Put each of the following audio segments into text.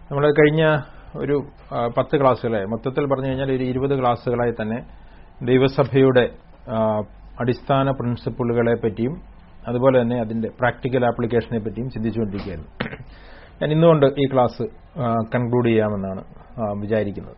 നമ്മൾ കഴിഞ്ഞ ഒരു ആ, പത്ത് ക്ലാസ്സുകളായി മൊത്തത്തിൽ പറഞ്ഞു കഴിഞ്ഞാൽ ഒരു ഇരുപത് ക്ലാസ്സുകളായി തന്നെ ദൈവസഭയുടെ ആ, അടിസ്ഥാന പ്രിൻസിപ്പിളുകളെ പറ്റിയും അതുപോലെ തന്നെ അതിന്റെ പ്രാക്ടിക്കൽ ആപ്ലിക്കേഷനെ പറ്റിയും ചിന്തിച്ചുകൊണ്ടിരിക്കുകയായിരുന്നു ഞാൻ ഇന്നുകൊണ്ട് ഈ ക്ലാസ് കൺക്ലൂഡ് ചെയ്യാമെന്നാണ് ആ, വിചാരിക്കുന്നത്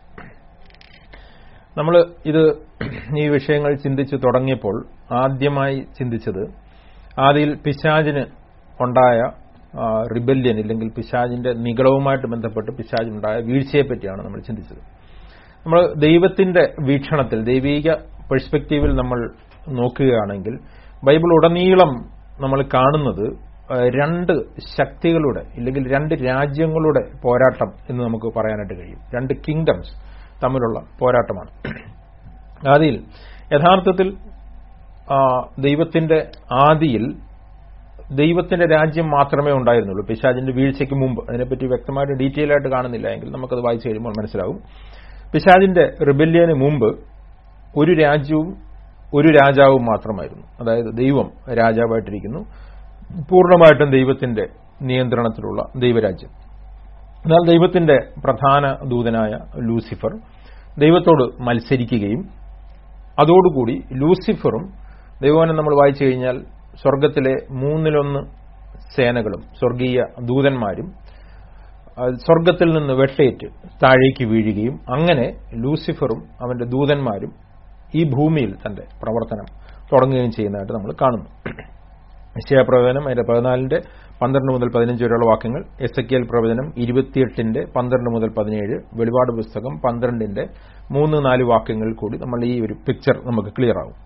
നമ്മൾ ഇത് ഈ വിഷയങ്ങൾ ചിന്തിച്ചു തുടങ്ങിയപ്പോൾ ആദ്യമായി ചിന്തിച്ചത് ആദിയിൽ പിശാജിന് ഉണ്ടായ റിബല്യൻ ഇല്ലെങ്കിൽ പിശാജിന്റെ നികളവുമായിട്ട് ബന്ധപ്പെട്ട് പിശാജിനുണ്ടായ വീഴ്ചയെ പറ്റിയാണ് നമ്മൾ ചിന്തിച്ചത് നമ്മൾ ദൈവത്തിന്റെ വീക്ഷണത്തിൽ ദൈവീക പെർസ്പെക്റ്റീവിൽ നമ്മൾ നോക്കുകയാണെങ്കിൽ ബൈബിൾ ഉടനീളം നമ്മൾ കാണുന്നത് ആ, രണ്ട് ശക്തികളുടെ ഇല്ലെങ്കിൽ രണ്ട് രാജ്യങ്ങളുടെ പോരാട്ടം എന്ന് നമുക്ക് പറയാനായിട്ട് കഴിയും രണ്ട് കിങ്ഡംസ് തമ്മിലുള്ള പോരാട്ടമാണ് ആദിയിൽ യഥാർത്ഥത്തിൽ ആ, ദൈവത്തിന്റെ ആദിയിൽ ദൈവത്തിന്റെ രാജ്യം മാത്രമേ ഉണ്ടായിരുന്നുള്ളൂ പിശാജിന്റെ വീഴ്ചയ്ക്ക് മുമ്പ് അതിനെപ്പറ്റി വ്യക്തമായിട്ട് ഡീറ്റെയിൽ ആയിട്ട് കാണുന്നില്ല എങ്കിൽ നമുക്കത് വായിച്ചു കഴിയുമ്പോൾ മനസ്സിലാവും പിശാജിന്റെ റിബല്യന് മുമ്പ് ഒരു രാജ്യവും ഒരു രാജാവും മാത്രമായിരുന്നു അതായത് ദൈവം രാജാവായിട്ടിരിക്കുന്നു പൂർണ്ണമായിട്ടും ദൈവത്തിന്റെ നിയന്ത്രണത്തിലുള്ള ദൈവരാജ്യം എന്നാൽ ദൈവത്തിന്റെ പ്രധാന ദൂതനായ ലൂസിഫർ ദൈവത്തോട് മത്സരിക്കുകയും അതോടുകൂടി ലൂസിഫറും ദൈവവനം നമ്മൾ വായിച്ചു കഴിഞ്ഞാൽ സ്വർഗത്തിലെ മൂന്നിലൊന്ന് സേനകളും സ്വർഗീയ ദൂതന്മാരും ആ, സ്വർഗത്തിൽ നിന്ന് വെട്ടേറ്റ് താഴേക്ക് വീഴുകയും അങ്ങനെ ലൂസിഫറും അവന്റെ ദൂതന്മാരും ഈ ഭൂമിയിൽ തന്റെ പ്രവർത്തനം തുടങ്ങുകയും ചെയ്യുന്നതായിട്ട് നമ്മൾ കാണുന്നു നിശ്ചയ പ്രവചനം അതിന്റെ പതിനാലിന്റെ പന്ത്രണ്ട് മുതൽ പതിനഞ്ച് വരെയുള്ള വാക്യങ്ങൾ എസ് എ പ്രവചനം ഇരുപത്തിയെട്ടിന്റെ പന്ത്രണ്ട് മുതൽ പതിനേഴ് വെളിപാട് പുസ്തകം പന്ത്രണ്ടിന്റെ മൂന്ന് നാല് വാക്യങ്ങളിൽ കൂടി നമ്മൾ ഈ ഒരു പിക്ചർ നമുക്ക് ക്ലിയർ ആവും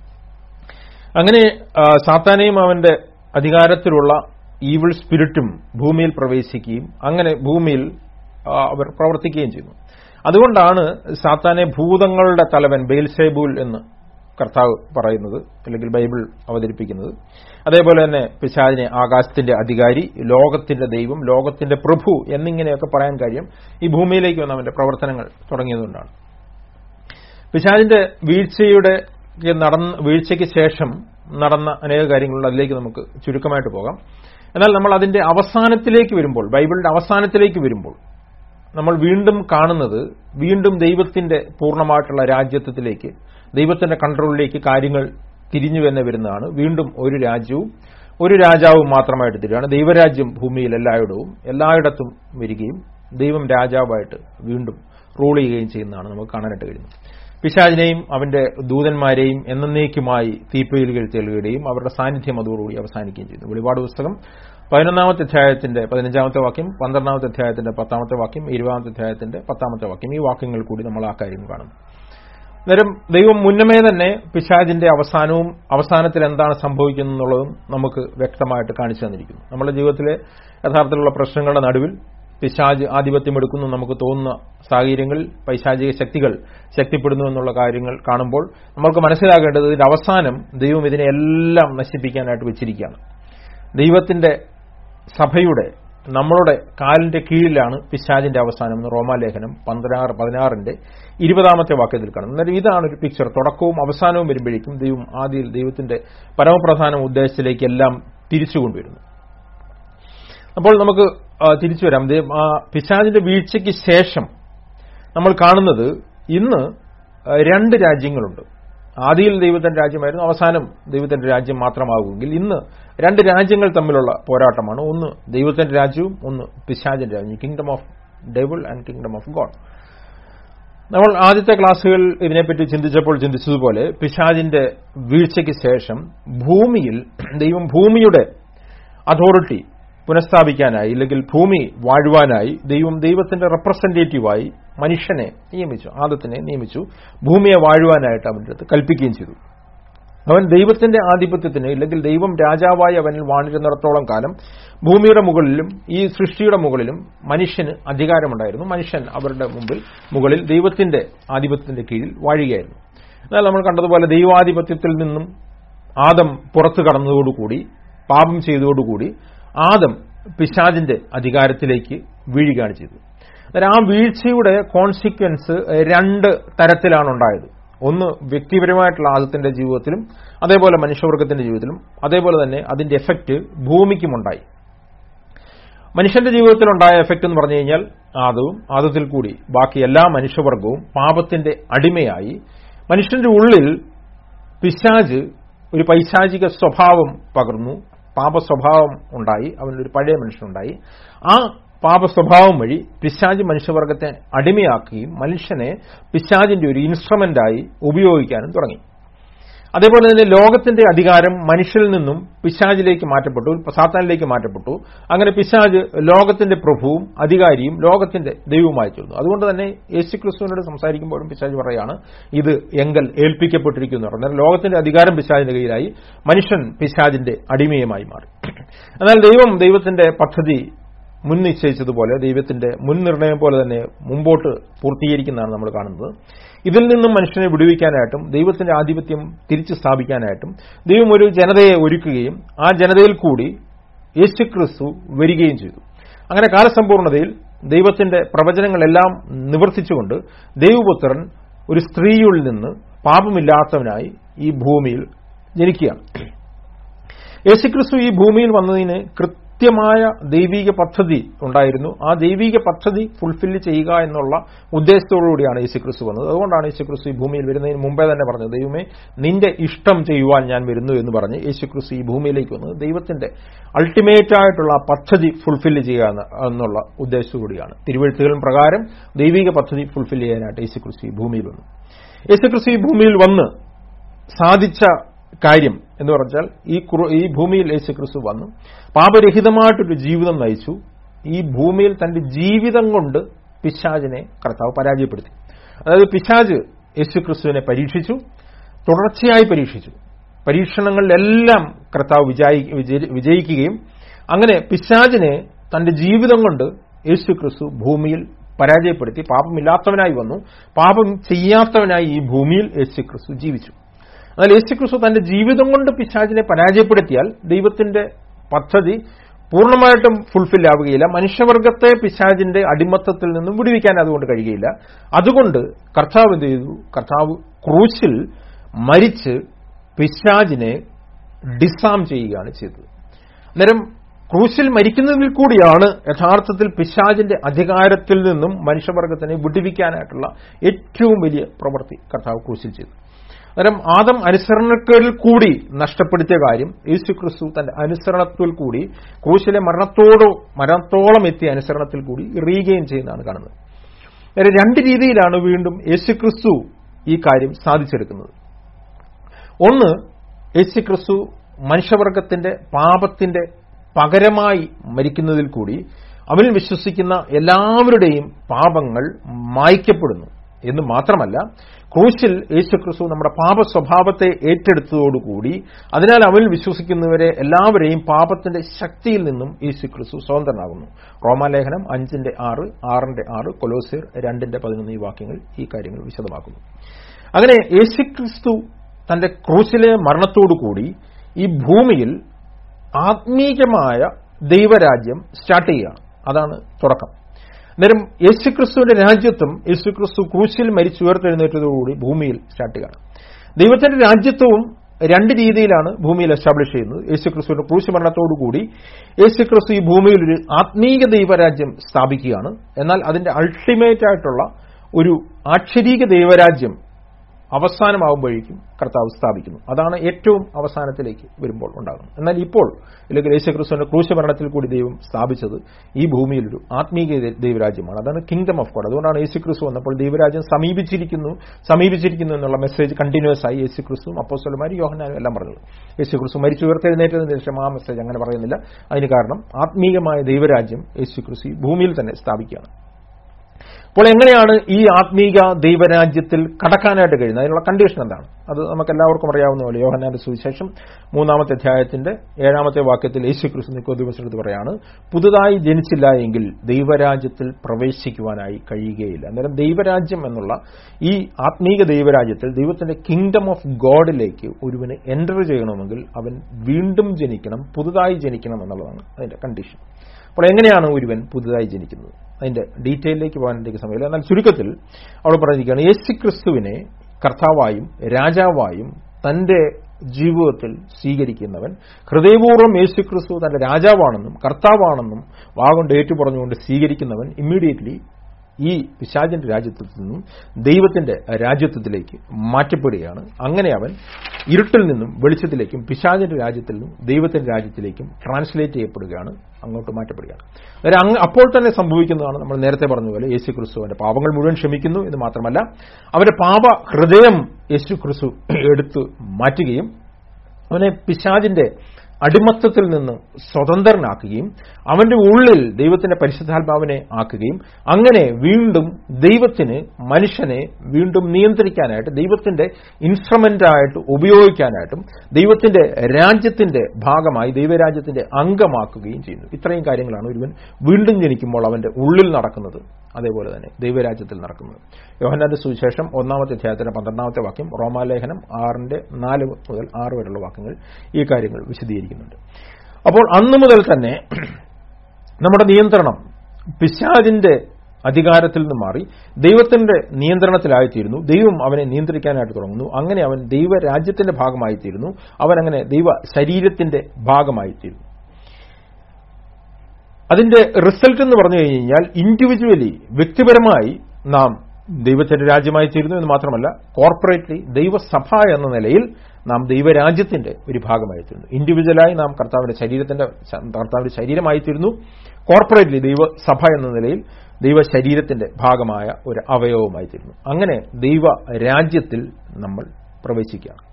അങ്ങനെ ആ, സാത്താനെയും അവന്റെ അധികാരത്തിലുള്ള ഈവിൾ സ്പിരിറ്റും ഭൂമിയിൽ പ്രവേശിക്കുകയും അങ്ങനെ ഭൂമിയിൽ ആ, അവർ പ്രവർത്തിക്കുകയും ചെയ്യുന്നു അതുകൊണ്ടാണ് സാത്താനെ ഭൂതങ്ങളുടെ തലവൻ ബെയിൽസേബൂൽ എന്ന് കർത്താവ് പറയുന്നത് അല്ലെങ്കിൽ ബൈബിൾ അവതരിപ്പിക്കുന്നത് അതേപോലെ തന്നെ പിശാചിനെ ആകാശത്തിന്റെ അധികാരി ലോകത്തിന്റെ ദൈവം ലോകത്തിന്റെ പ്രഭു എന്നിങ്ങനെയൊക്കെ പറയാൻ കാര്യം ഈ ഭൂമിയിലേക്ക് വന്ന അവന്റെ പ്രവർത്തനങ്ങൾ തുടങ്ങിയതുകൊണ്ടാണ് പിശാചിന്റെ വീഴ്ചയുടെ നടന്ന വീഴ്ചയ്ക്ക് ശേഷം നടന്ന അനേക കാര്യങ്ങളുണ്ട് അതിലേക്ക് നമുക്ക് ചുരുക്കമായിട്ട് പോകാം എന്നാൽ നമ്മൾ അതിന്റെ അവസാനത്തിലേക്ക് വരുമ്പോൾ ബൈബിളിന്റെ അവസാനത്തിലേക്ക് വരുമ്പോൾ നമ്മൾ വീണ്ടും കാണുന്നത് വീണ്ടും ദൈവത്തിന്റെ പൂർണ്ണമായിട്ടുള്ള രാജ്യത്വത്തിലേക്ക് ദൈവത്തിന്റെ കൺട്രോളിലേക്ക് കാര്യങ്ങൾ തിരിഞ്ഞു തന്നെ വരുന്നതാണ് വീണ്ടും ഒരു രാജ്യവും ഒരു രാജാവും മാത്രമായിട്ട് തീരുകയാണ് ദൈവരാജ്യം ഭൂമിയിൽ എല്ലായിടവും എല്ലായിടത്തും വരികയും ദൈവം രാജാവായിട്ട് വീണ്ടും റൂൾ ചെയ്യുകയും ചെയ്യുന്നതാണ് നമുക്ക് കാണാനായിട്ട് കഴിയുന്നത് പിശാചിനെയും അവന്റെ ദൂതന്മാരെയും എന്നേക്കുമായി തീപ്പയിലുകൾ തെളിയുകയും അവരുടെ സാന്നിധ്യം അതോടുകൂടി അവസാനിക്കുകയും ചെയ്യുന്നു വെളിപാട് പുസ്തകം പതിനൊന്നാമത്തെ അധ്യായത്തിന്റെ പതിനഞ്ചാമത്തെ വാക്യം പന്ത്രണ്ടാമത്തെ അധ്യായത്തിന്റെ പത്താമത്തെ വാക്യം ഇരുപതാമത്തെ അധ്യായത്തിന്റെ പത്താമത്തെ വാക്യം ഈ വാക്യങ്ങൾ കൂടി നമ്മൾ ആ കാര്യം കാണുന്നു അന്നേരം ദൈവം മുന്നമേ തന്നെ പിശാജിന്റെ അവസാനവും അവസാനത്തിൽ എന്താണ് സംഭവിക്കുന്നത് എന്നുള്ളതും നമുക്ക് വ്യക്തമായിട്ട് കാണിച്ചു തന്നിരിക്കുന്നു നമ്മുടെ ജീവിതത്തിലെ യഥാർത്ഥത്തിലുള്ള പ്രശ്നങ്ങളുടെ നടുവിൽ പിശാജ് ആധിപത്യം എടുക്കുന്നു നമുക്ക് തോന്നുന്ന സാഹചര്യങ്ങളിൽ പൈശാചിക ശക്തികൾ ശക്തിപ്പെടുന്നു എന്നുള്ള കാര്യങ്ങൾ കാണുമ്പോൾ നമ്മൾക്ക് മനസ്സിലാക്കേണ്ടത് ഇതിന്റെ അവസാനം ദൈവം ഇതിനെ എല്ലാം നശിപ്പിക്കാനായിട്ട് വെച്ചിരിക്കുകയാണ് ദൈവത്തിന്റെ സഭയുടെ നമ്മളുടെ കാലിന്റെ കീഴിലാണ് പിശാജിന്റെ അവസാനം എന്ന് റോമാലേഖനം പന്ത്രാറ് പതിനാറിന്റെ ഇരുപതാമത്തെ വാക്യത്തിൽ കാണുന്നത് അന്നേരം ഇതാണ് ഒരു പിക്ചർ തുടക്കവും അവസാനവും വരുമ്പോഴേക്കും ദൈവം ആദ്യം ദൈവത്തിന്റെ പരമപ്രധാന ഉദ്ദേശത്തിലേക്ക് എല്ലാം തിരിച്ചു കൊണ്ടുവരുന്നു അപ്പോൾ നമുക്ക് ആ, തിരിച്ചു വരാം ദൈവം, ആ, പിശാചിന്റെ വീഴ്ചയ്ക്ക് ശേഷം നമ്മൾ കാണുന്നത് ഇന്ന് ആ, രണ്ട് രാജ്യങ്ങളുണ്ട് ആദിയിൽ ദൈവത്തിന്റെ രാജ്യമായിരുന്നു അവസാനം ദൈവത്തിന്റെ രാജ്യം മാത്രമാകുമെങ്കിൽ ഇന്ന് രണ്ട് രാജ്യങ്ങൾ തമ്മിലുള്ള പോരാട്ടമാണ് ഒന്ന് ദൈവത്തിന്റെ രാജ്യവും ഒന്ന് പിശാചിന്റെ രാജ്യം kingdom of devil and kingdom of God നമ്മൾ ആദ്യത്തെ ക്ലാസ്സുകൾ ഇതിനെപ്പറ്റി ചിന്തിച്ചപ്പോൾ ചിന്തിച്ചതുപോലെ പിശാജിന്റെ വീഴ്ചയ്ക്ക് ശേഷം ഭൂമിയിൽ ദൈവം ഭൂമിയുടെ അതോറിറ്റി പുനഃസ്ഥാപിക്കാനായി ഇല്ലെങ്കിൽ ഭൂമി വാഴുവാനായി ദൈവം ദൈവത്തിന്റെ റെപ്രസെന്റേറ്റീവായി മനുഷ്യനെ നിയമിച്ചു ആദത്തിനെ നിയമിച്ചു ഭൂമിയെ വാഴുവാനായിട്ട് അവൻ്റെ അടുത്ത് കൽപ്പിക്കുകയും ചെയ്തു അവൻ ദൈവത്തിന്റെ ആധിപത്യത്തിന് ഇല്ലെങ്കിൽ ദൈവം രാജാവായി അവനിൽ വാണിരുന്നിടത്തോളം കാലം ഭൂമിയുടെ മുകളിലും ഈ സൃഷ്ടിയുടെ മുകളിലും മനുഷ്യന് അധികാരമുണ്ടായിരുന്നു മനുഷ്യൻ അവരുടെ മുമ്പിൽ മുകളിൽ ദൈവത്തിന്റെ ആധിപത്യത്തിന്റെ കീഴിൽ വാഴുകയായിരുന്നു എന്നാൽ നമ്മൾ കണ്ടതുപോലെ ദൈവാധിപത്യത്തിൽ നിന്നും ആദം പുറത്തു കടന്നതോടുകൂടി പാപം ചെയ്തതോടുകൂടി ആദം പിശാജിന്റെ അധികാരത്തിലേക്ക് വീഴുകയാണ് ചെയ്തത് അന്നേരം ആ വീഴ്ചയുടെ കോൺസിക്വൻസ് രണ്ട് തരത്തിലാണ് ഉണ്ടായത് ഒന്ന് വ്യക്തിപരമായിട്ടുള്ള ആദത്തിന്റെ ജീവിതത്തിലും അതേപോലെ മനുഷ്യവർഗത്തിന്റെ ജീവിതത്തിലും അതേപോലെ തന്നെ അതിന്റെ എഫക്റ്റ് ഭൂമിക്കുമുണ്ടായി മനുഷ്യന്റെ ജീവിതത്തിൽ ഉണ്ടായ എഫക്റ്റ് എന്ന് പറഞ്ഞു കഴിഞ്ഞാൽ ആദവും ആദത്തിൽ കൂടി ബാക്കി എല്ലാ മനുഷ്യവർഗവും പാപത്തിന്റെ അടിമയായി മനുഷ്യന്റെ ഉള്ളിൽ പിശാജ് ഒരു പൈശാചിക സ്വഭാവം പകർന്നു പാപ സ്വഭാവം ഉണ്ടായി അവനൊരു പഴയ മനുഷ്യനുണ്ടായി ആ പാപ സ്വഭാവം വഴി പിശാജ് മനുഷ്യവർഗത്തെ അടിമയാക്കുകയും മനുഷ്യനെ പിശാജിന്റെ ഒരു ഇൻസ്ട്രുമെന്റായി ഉപയോഗിക്കാനും തുടങ്ങി അതേപോലെ തന്നെ ലോകത്തിന്റെ അധികാരം മനുഷ്യരിൽ നിന്നും പിശാജിലേക്ക് മാറ്റപ്പെട്ടു സാത്താനിലേക്ക് മാറ്റപ്പെട്ടു അങ്ങനെ പിശാജ് ലോകത്തിന്റെ പ്രഭുവും അധികാരിയും ലോകത്തിന്റെ ദൈവവുമായി തീർന്നു അതുകൊണ്ട് തന്നെ യേശുക്രിസ്തുവിനോട് സംസാരിക്കുമ്പോഴും പിശാജ് പറയാണ് ഇത് എങ്കൽ ഏൽപ്പിക്കപ്പെട്ടിരിക്കുന്നു എന്ന് പറഞ്ഞാൽ ലോകത്തിന്റെ അധികാരം പിശാജിന്റെ കയ്യിലായി മനുഷ്യൻ പിശാജിന്റെ അടിമയുമായി മാറി എന്നാൽ ദൈവം ദൈവത്തിന്റെ പദ്ധതി മുൻ നിശ്ചയിച്ചതുപോലെ ദൈവത്തിന്റെ മുൻ നിർണയം പോലെ തന്നെ മുമ്പോട്ട് പൂർത്തീകരിക്കുന്നതാണ് നമ്മൾ കാണുന്നത് ഇതിൽ നിന്നും മനുഷ്യനെ വിടുവിക്കാനായിട്ടും ദൈവത്തിന്റെ ആധിപത്യം തിരിച്ചു സ്ഥാപിക്കാനായിട്ടും ദൈവം ഒരു ജനതയെ ഒരുക്കുകയും ആ ജനതയിൽ കൂടി യേശുക്രിസ്തു വരികയും ചെയ്തു അങ്ങനെ കാലസമ്പൂർണതയിൽ ദൈവത്തിന്റെ പ്രവചനങ്ങളെല്ലാം നിവർത്തിച്ചുകൊണ്ട് ദൈവപുത്രൻ ഒരു സ്ത്രീയിൽ നിന്ന് പാപമില്ലാത്തവനായി ഈ ഭൂമിയിൽ ജനിക്കുകയാണ് യേശുക്രിസ്തു ഈ ഭൂമിയിൽ വന്നതിന് കൃത്യമായ ദൈവിക പദ്ധതി ഉണ്ടായിരുന്നു ആ ദൈവിക പദ്ധതി ഫുൾഫിൽ ചെയ്യുക എന്നുള്ള ഉദ്ദേശത്തോടുകൂടിയാണ് യേശുക്രിസ്തു വന്നത് അതുകൊണ്ടാണ് യേശുക്രിസ്തു ഈ ഭൂമിയിൽ വരുന്നതിന് മുമ്പേ തന്നെ പറഞ്ഞത് ദൈവമേ നിന്റെ ഇഷ്ടം ചെയ്യുവാൻ ഞാൻ വരുന്നു എന്ന് പറഞ്ഞ് യേശുക്രിസ്തു ഈ ഭൂമിയിലേക്ക് വന്നത് ദൈവത്തിന്റെ അൾട്ടിമേറ്റ് ആയിട്ടുള്ള പദ്ധതി ഫുൾഫിൽ ചെയ്യുക എന്നുള്ള ഉദ്ദേശത്തോടുകൂടിയാണ് തിരുവഴുത്തുകളും പ്രകാരം ദൈവിക പദ്ധതി ഫുൾഫിൽ ചെയ്യാനായിട്ട് യേശുക്രിസ്തു ഈ ഭൂമിയിൽ വന്നു യേശുക്രിസ്തു ഈ ഭൂമിയിൽ വന്ന് സാധിച്ച കാര്യം എന്ന് പറഞ്ഞാൽ ഈ ഈ ഭൂമിയിൽ യേശുക്രിസ്തു വന്നു പാപരഹിതമായിട്ടൊരു ജീവിതം നയിച്ചു ഈ ഭൂമിയിൽ തന്റെ ജീവിതം കൊണ്ട് പിശാജിനെ കർത്താവ് പരാജയപ്പെടുത്തി അതായത് പിശാജ് യേശുക്രിസ്തുവിനെ പരീക്ഷിച്ചു തുടർച്ചയായി പരീക്ഷിച്ചു പരീക്ഷണങ്ങളിലെല്ലാം കർത്താവ് വിജയിക്കുകയും അങ്ങനെ പിശാജിനെ തന്റെ ജീവിതം കൊണ്ട് യേശുക്രിസ്തു ഭൂമിയിൽ പരാജയപ്പെടുത്തി പാപമില്ലാത്തവനായി വന്നു പാപം ചെയ്യാത്തവനായി ഈ ഭൂമിയിൽ യേശുക്രിസ്തു ജീവിച്ചു എന്നാൽ യേശുക്രിസ്തു തന്റെ ജീവിതം കൊണ്ട് പിശാചിനെ പരാജയപ്പെടുത്തിയാൽ ദൈവത്തിന്റെ പദ്ധതി പൂർണ്ണമായിട്ടും ഫുൾഫിൽ ആവുകയില്ല മനുഷ്യവർഗത്തെ പിശാജിന്റെ അടിമത്തത്തിൽ നിന്നും വിടുവിക്കാൻ അതുകൊണ്ട് കഴിയുകയില്ല അതുകൊണ്ട് കർത്താവ് എന്ത് ചെയ്തു കർത്താവ് ക്രൂശിൽ മരിച്ച് പിശാജിനെ ഡിസാം ചെയ്യുകയാണ് ചെയ്തത് അന്നേരം ക്രൂശിൽ മരിക്കുന്നതിൽ കൂടിയാണ് യഥാർത്ഥത്തിൽ പിശാജിന്റെ അധികാരത്തിൽ നിന്നും മനുഷ്യവർഗത്തിനെ വിടുവിക്കാനായിട്ടുള്ള ഏറ്റവും വലിയ പ്രവൃത്തി കർത്താവ് ക്രൂശിൽ ചെയ്തു അന്നേരം ആദം അനുസരണക്കേടിൽ കൂടി നഷ്ടപ്പെടുത്തിയ കാര്യം യേശു ക്രിസ്തു തന്റെ അനുസരണത്തിൽ കൂടി ക്രൂശിലെ മരണത്തോടോ മരണത്തോളം എത്തിയ അനുസരണത്തിൽ കൂടി റീഗെയിൻ ചെയ്യുന്നതാണ് കാണുന്നത് അന്നേരം രണ്ട് രീതിയിലാണ് വീണ്ടും യേശു ക്രിസ്തു ഈ കാര്യം സാധിച്ചെടുക്കുന്നത് ഒന്ന് യേശു ക്രിസ്തു മനുഷ്യവർഗത്തിന്റെ പാപത്തിന്റെ പകരമായി മരിക്കുന്നതിൽ കൂടി അവനിൽ വിശ്വസിക്കുന്ന എല്ലാവരുടെയും പാപങ്ങൾ മായ്ക്കപ്പെടുന്നു എന്ന് മാത്രമല്ല ക്രൂശിൽ യേശുക്രിസ്തു നമ്മുടെ പാപ സ്വഭാവത്തെ ഏറ്റെടുത്തതോടുകൂടി അതിനാൽ അവനിൽ വിശ്വസിക്കുന്നവരെ എല്ലാവരെയും പാപത്തിന്റെ ശക്തിയിൽ നിന്നും യേശുക്രിസ്തു സ്വതന്ത്രനാകുന്നു റോമാലേഖനം അഞ്ചിന്റെ ആറ് ആറിന്റെ ആറ് കൊലോസിയർ രണ്ടിന്റെ പതിനൊന്ന് ഈ വാക്യങ്ങൾ ഈ കാര്യങ്ങൾ വിശദമാക്കുന്നു അങ്ങനെ യേശുക്രിസ്തു തന്റെ ക്രൂശിലെ മരണത്തോടുകൂടി ഈ ഭൂമിയിൽ ആത്മീകമായ ദൈവരാജ്യം സ്റ്റാർട്ട് ചെയ്യുകയാണ് അതാണ് തുടക്കം അന്നേരം യേശുക്രിസ്തുവിന്റെ രാജ്യത്വം യേശുക്രിസ്തു ക്രൂശിൽ മരിച്ചുയർത്തെഴുന്നേറ്റതോടുകൂടി ഭൂമിയിൽ സ്റ്റാർട്ട് ചെയ്യുകയാണ് ദൈവത്തിന്റെ രാജ്യത്വവും രണ്ട് രീതിയിലാണ് ഭൂമിയിൽ എസ്റ്റാബ്ലിഷ് ചെയ്യുന്നത് യേശുക്രിസ്തുവിന്റെ ക്രൂശ് മരണത്തോടുകൂടി യേശുക്രിസ്തു ഈ ഭൂമിയിൽ ഒരു ആത്മീക ദൈവരാജ്യം സ്ഥാപിക്കുകയാണ് എന്നാൽ അതിന്റെ അൾട്ടിമേറ്റ് ആയിട്ടുള്ള ഒരു ആക്ഷരീക ദൈവരാജ്യം അവസാനമാകുമ്പോഴേക്കും കർത്താവ് സ്ഥാപിക്കുന്നു അതാണ് ഏറ്റവും അവസാനത്തിലേക്ക് വരുമ്പോൾ ഉണ്ടാകുന്നത് എന്നാൽ ഇപ്പോൾ അല്ലെങ്കിൽ യേശുക്രിസ്തുവിന്റെ ക്രൂശഭരണത്തിൽ കൂടി ദൈവം സ്ഥാപിച്ചത് ഈ ഭൂമിയിലൊരു ആത്മീയ ദൈവരാജ്യമാണ് അതാണ് കിങ്ഡം ഓഫ് ഗോഡ് അതുകൊണ്ടാണ് യേശുക്രിസ്തു വന്നപ്പോൾ ദൈവരാജ്യം സമീപിച്ചിരിക്കുന്നു സമീപിച്ചിരിക്കുന്നു എന്നുള്ള മെസ്സേജ് കണ്ടിന്യൂസ് ആയി യേശുക്രിസ്തുവും അപ്പോസ്വലമാരും യോഹനാനും എല്ലാം പറഞ്ഞത് യേശുക്രിസ്തു മരിച്ചു ഉയർത്തെഴുന്നേറ്റതിന് ശേഷം ആ മെസ്സേജ് അങ്ങനെ പറയുന്നില്ല അതിന് കാരണം ആത്മീയമായ ദൈവരാജ്യം യേശുക്രിസ്തു ഭൂമിയിൽ തന്നെ സ്ഥാപിക്കുകയാണ് അപ്പോൾ എങ്ങനെയാണ് ഈ ആത്മീക ദൈവരാജ്യത്തിൽ കടക്കാനായിട്ട് കഴിയുന്നത് അതിനുള്ള കണ്ടീഷൻ എന്താണ് അത് നമുക്ക് എല്ലാവർക്കും അറിയാവുന്ന പോലെ യോഹനാന്റെ സുവിശേഷം മൂന്നാമത്തെ അധ്യായത്തിന്റെ ഏഴാമത്തെ വാക്യത്തിൽ യേശു ക്രിസ്തു നിക്കോദിവസെടുത്ത് പറയാണ് പുതുതായി ജനിച്ചില്ല എങ്കിൽ ദൈവരാജ്യത്തിൽ പ്രവേശിക്കുവാനായി കഴിയുകയില്ല അന്നേരം ദൈവരാജ്യം എന്നുള്ള ഈ ആത്മീക ദൈവരാജ്യത്തിൽ ദൈവത്തിന്റെ കിങ്ഡം ഓഫ് ഗോഡിലേക്ക് ഒരുവന് എൻ്റർ ചെയ്യണമെങ്കിൽ അവൻ വീണ്ടും ജനിക്കണം പുതുതായി ജനിക്കണം എന്നുള്ളതാണ് അതിന്റെ കണ്ടീഷൻ അപ്പോൾ എങ്ങനെയാണ് ഒരുവൻ പുതുതായി ജനിക്കുന്നത് അതിന്റെ ഡീറ്റെയിലേക്ക് പോകാൻ എനിക്ക് സമയമില്ല എന്നാൽ ചുരുക്കത്തിൽ അവിടെ പറഞ്ഞിരിക്കുകയാണ് യേശു ക്രിസ്തുവിനെ കർത്താവായും രാജാവായും തന്റെ ജീവിതത്തിൽ സ്വീകരിക്കുന്നവൻ ഹൃദയപൂർവ്വം യേശുക്രിസ്തു തന്റെ രാജാവാണെന്നും കർത്താവാണെന്നും വാഗൊണ്ട് ഏറ്റുപറഞ്ഞുകൊണ്ട് സ്വീകരിക്കുന്നവൻ ഇമ്മീഡിയറ്റ്ലി ഈ പിശാചിന്റെ രാജ്യത്വത്തിൽ നിന്നും ദൈവത്തിന്റെ രാജ്യത്വത്തിലേക്ക് മാറ്റപ്പെടുകയാണ് അങ്ങനെ അവൻ ഇരുട്ടിൽ നിന്നും വെളിച്ചത്തിലേക്കും പിശാചിന്റെ രാജ്യത്തിൽ നിന്നും ദൈവത്തിന്റെ രാജ്യത്തിലേക്കും ട്രാൻസ്ലേറ്റ് ചെയ്യപ്പെടുകയാണ് അങ്ങോട്ട് മാറ്റപ്പെടുകയാണ് അതായത് അങ്ങ് അപ്പോൾ തന്നെ സംഭവിക്കുന്നതാണ് നമ്മൾ നേരത്തെ പറഞ്ഞതുപോലെ യേശു ക്രിസ്തു അവന്റെ പാപങ്ങൾ മുഴുവൻ ക്ഷമിക്കുന്നു എന്ന് മാത്രമല്ല അവന്റെ പാപ ഹൃദയം യേശു ക്രിസ്തു എടുത്തു മാറ്റുകയും അവനെ പിശാചിന്റെ അടിമത്തത്തിൽ നിന്ന് സ്വതന്ത്രനാക്കുകയും അവന്റെ ഉള്ളിൽ ദൈവത്തിന്റെ പരിശുദ്ധാത്മാവിനെ ആക്കുകയും അങ്ങനെ വീണ്ടും ദൈവത്തിന് മനുഷ്യനെ വീണ്ടും നിയന്ത്രിക്കാനായിട്ട് ദൈവത്തിന്റെ ഇൻസ്ട്രുമെന്റായിട്ട് ഉപയോഗിക്കാനായിട്ടും ദൈവത്തിന്റെ രാജ്യത്തിന്റെ ഭാഗമായി ദൈവരാജ്യത്തിന്റെ അംഗമാക്കുകയും ചെയ്യുന്നു ഇത്രയും കാര്യങ്ങളാണ് ഒരുവൻ വീണ്ടും ജനിക്കുമ്പോൾ അവന്റെ ഉള്ളിൽ നടക്കുന്നത് അതേപോലെ തന്നെ ദൈവരാജ്യത്തിൽ നടക്കുന്നത് യോഹന്നാന്റെ സുവിശേഷം ഒന്നാമത്തെ അധ്യായത്തിന്റെ പന്ത്രണ്ടാമത്തെ വാക്യം റോമാലേഖനം ആറിന്റെ നാല് മുതൽ ആറ് വരെയുള്ള വാക്യങ്ങൾ ഈ കാര്യങ്ങൾ വിശദീകരിക്കുന്നുണ്ട് അപ്പോൾ അന്നു മുതൽ തന്നെ നമ്മുടെ നിയന്ത്രണം പിശാജിന്റെ അധികാരത്തിൽ നിന്ന് മാറി ദൈവത്തിന്റെ നിയന്ത്രണത്തിലായിത്തീരുന്നു ദൈവം അവനെ നിയന്ത്രിക്കാനായിട്ട് തുടങ്ങുന്നു അങ്ങനെ അവൻ ദൈവരാജ്യത്തിന്റെ ഭാഗമായിത്തീരുന്നു അവൻ അങ്ങനെ ദൈവ ശരീരത്തിന്റെ ഭാഗമായിത്തീരുന്നു അതിന്റെ റിസൾട്ട് എന്ന് പറഞ്ഞു കഴിഞ്ഞാൽ ഇൻഡിവിജ്വലി വ്യക്തിപരമായി നാം ദൈവത്തിന്റെ രാജ്യമായി തീരുന്നു എന്ന് മാത്രമല്ല കോർപ്പറേറ്റ്ലി ദൈവസഭ എന്ന നിലയിൽ നാം ദൈവരാജ്യത്തിന്റെ ഒരു ഭാഗമായി തീരുന്നു ഇൻഡിവിജ്വലായി നാം കർത്താവിന്റെ ശരീരത്തിന്റെ കർത്താവിന്റെ ശരീരമായി തീരുന്നു കോർപ്പറേറ്റ്ലി ദൈവസഭ എന്ന നിലയിൽ ദൈവ ശരീരത്തിന്റെ ഭാഗമായ ഒരു അവയവമായി തീരുന്നു അങ്ങനെ ദൈവ രാജ്യത്തിൽ നമ്മൾ പ്രവേശിക്കുകയാണ്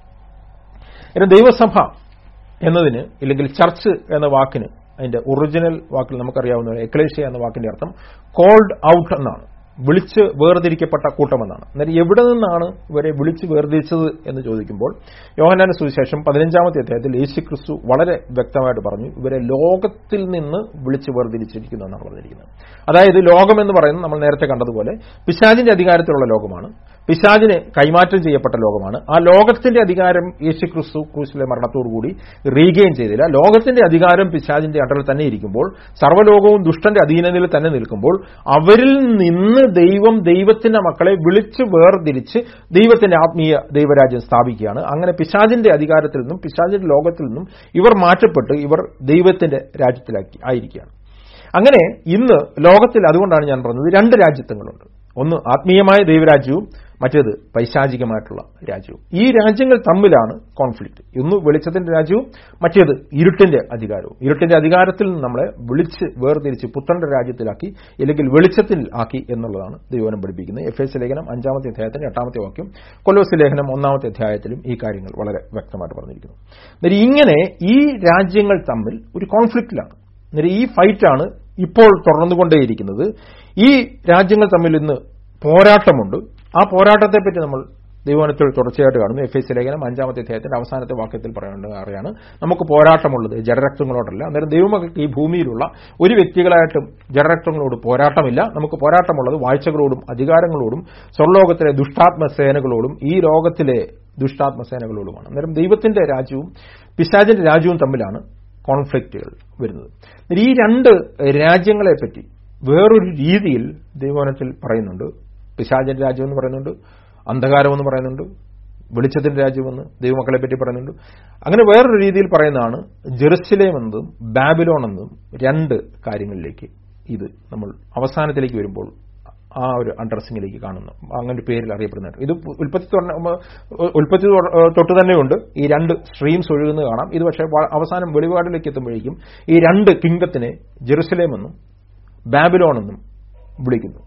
ഇനി ദൈവസഭ എന്നതിന് ഇല്ലെങ്കിൽ ചർച്ച് എന്ന വാക്കിന് അതിന്റെ ഒറിജിനൽ വാക്കിൽ നമുക്കറിയാവുന്ന എക്ലേഷ്യ എന്ന വാക്കിന്റെ അർത്ഥം കോൾഡ് ഔട്ട് എന്നാണ് വിളിച്ച് വേർതിരിക്കപ്പെട്ട കൂട്ടമെന്നാണ് എന്നാൽ എവിടെ നിന്നാണ് ഇവരെ വിളിച്ച് വേർതിരിച്ചത് എന്ന് ചോദിക്കുമ്പോൾ യോഹനാന സുവിശേഷം പതിനഞ്ചാമത്തെ അധ്യായത്തിൽ യേശു ക്രിസ്തു വളരെ വ്യക്തമായിട്ട് പറഞ്ഞു ഇവരെ ലോകത്തിൽ നിന്ന് വിളിച്ച് വേർതിരിച്ചിരിക്കുന്നു എന്നാണ് പറഞ്ഞിരിക്കുന്നത് അതായത് ലോകം എന്ന് പറയുന്നത് നമ്മൾ നേരത്തെ കണ്ടതുപോലെ പിശാചിന്റെ അധികാരത്തിലുള്ള ലോകമാണ് പിശാചിന് കൈമാറ്റം ചെയ്യപ്പെട്ട ലോകമാണ് ആ ലോകത്തിന്റെ അധികാരം യേശു ക്രിസ്തു ക്രൂസിലെ മരണത്തോടുകൂടി റീഗെയിൻ ചെയ്തില്ല ലോകത്തിന്റെ അധികാരം പിശാചിന്റെ അണ്ടറിൽ തന്നെ ഇരിക്കുമ്പോൾ സർവ്വലോകവും ദുഷ്ടന്റെ അധീനതയിൽ തന്നെ നിൽക്കുമ്പോൾ അവരിൽ നിന്ന് ദൈവം ദൈവത്തിന്റെ മക്കളെ വിളിച്ച് വേർതിരിച്ച് ദൈവത്തിന്റെ ആത്മീയ ദൈവരാജ്യം സ്ഥാപിക്കുകയാണ് അങ്ങനെ പിശാചിന്റെ അധികാരത്തിൽ നിന്നും പിശാചിന്റെ ലോകത്തിൽ നിന്നും ഇവർ മാറ്റപ്പെട്ട് ഇവർ ദൈവത്തിന്റെ രാജ്യത്തിലാക്കി ആയിരിക്കുകയാണ് അങ്ങനെ ഇന്ന് ലോകത്തിൽ അതുകൊണ്ടാണ് ഞാൻ പറഞ്ഞത് രണ്ട് രാജ്യത്വങ്ങളുണ്ട് ഒന്ന് ആത്മീയമായ ദൈവരാജ്യവും മറ്റേത് പൈശാചികമായിട്ടുള്ള രാജ്യവും ഈ രാജ്യങ്ങൾ തമ്മിലാണ് കോൺഫ്ലിക്റ്റ് ഒന്ന് വെളിച്ചത്തിന്റെ രാജ്യവും മറ്റേത് ഇരുട്ടിന്റെ അധികാരവും ഇരുട്ടിന്റെ അധികാരത്തിൽ നിന്ന് നമ്മളെ വിളിച്ച് വേർതിരിച്ച് പുത്രന്റെ രാജ്യത്തിലാക്കി അല്ലെങ്കിൽ വെളിച്ചത്തിൽ ആക്കി എന്നുള്ളതാണ് ദൈവനം പഠിപ്പിക്കുന്നത് എഫ് എസ് ലേഖനം അഞ്ചാമത്തെ അധ്യായത്തിന്റെ എട്ടാമത്തെ വാക്യം കൊലോസ് ലേഖനം ഒന്നാമത്തെ അധ്യായത്തിലും ഈ കാര്യങ്ങൾ വളരെ വ്യക്തമായിട്ട് പറഞ്ഞിരിക്കുന്നു എന്നിട്ട് ഇങ്ങനെ ഈ രാജ്യങ്ങൾ തമ്മിൽ ഒരു കോൺഫ്ലിക്റ്റിലാണ് എന്നിട്ട് ഈ ഫൈറ്റാണ് ഇപ്പോൾ തുടർന്നുകൊണ്ടേയിരിക്കുന്നത് ഈ രാജ്യങ്ങൾ തമ്മിൽ ഇന്ന് പോരാട്ടമുണ്ട് ആ പോരാട്ടത്തെപ്പറ്റി നമ്മൾ ദൈവനത്തിൽ തുടർച്ചയായിട്ട് കാണുന്നു എഫ് എസ് ലേഖനം അഞ്ചാമത്തെ അധ്യായത്തിന്റെ അവസാനത്തെ വാക്യത്തിൽ പറയുന്നത് അറിയാണ് നമുക്ക് പോരാട്ടമുള്ളത് ജഡരക്തങ്ങളോടല്ല അന്നേരം ദൈവമക്കൾക്ക് ഈ ഭൂമിയിലുള്ള ഒരു വ്യക്തികളായിട്ടും ജഡരക്തങ്ങളോട് പോരാട്ടമില്ല നമുക്ക് പോരാട്ടമുള്ളത് വാഴ്ചകളോടും അധികാരങ്ങളോടും സ്വർലോകത്തിലെ ദുഷ്ടാത്മസേനകളോടും ഈ ലോകത്തിലെ ദുഷ്ടാത്മസേനകളോടുമാണ് അന്നേരം ദൈവത്തിന്റെ രാജ്യവും പിശാചിന്റെ രാജ്യവും തമ്മിലാണ് കോൺഫ്ലിക്റ്റുകൾ വരുന്നത് ഈ രണ്ട് രാജ്യങ്ങളെപ്പറ്റി വേറൊരു രീതിയിൽ ദൈവവനത്തിൽ പറയുന്നുണ്ട് പിശാചിന്റെ രാജ്യം എന്ന് പറയുന്നുണ്ട് അന്ധകാരമെന്ന് പറയുന്നുണ്ട് വെളിച്ചത്തിന്റെ രാജ്യമെന്ന് ദൈവമക്കളെ പറ്റി പറയുന്നുണ്ട് അങ്ങനെ വേറൊരു രീതിയിൽ പറയുന്നതാണ് ജെറുസലേം എന്നതും ബാബിലോൺ എന്നതും രണ്ട് കാര്യങ്ങളിലേക്ക് ഇത് നമ്മൾ അവസാനത്തിലേക്ക് വരുമ്പോൾ ആ ഒരു അഡ്രസ്സിംഗിലേക്ക് കാണുന്നു അങ്ങനെ പേരിൽ അറിയപ്പെടുന്നുണ്ട് ഇത് ഉൽപ്പത്തി ഉൽപ്പത്തി തൊട്ട് തന്നെയുണ്ട് ഈ രണ്ട് സ്ട്രീംസ് ഒഴുകുന്നത് കാണാം ഇത് പക്ഷേ അവസാനം വെളിപാടിലേക്ക് എത്തുമ്പോഴേക്കും ഈ രണ്ട് കിങ്ഡത്തിനെ ജെറുസലേം എന്നും ബാബിലോൺ എന്നും വിളിക്കുന്നു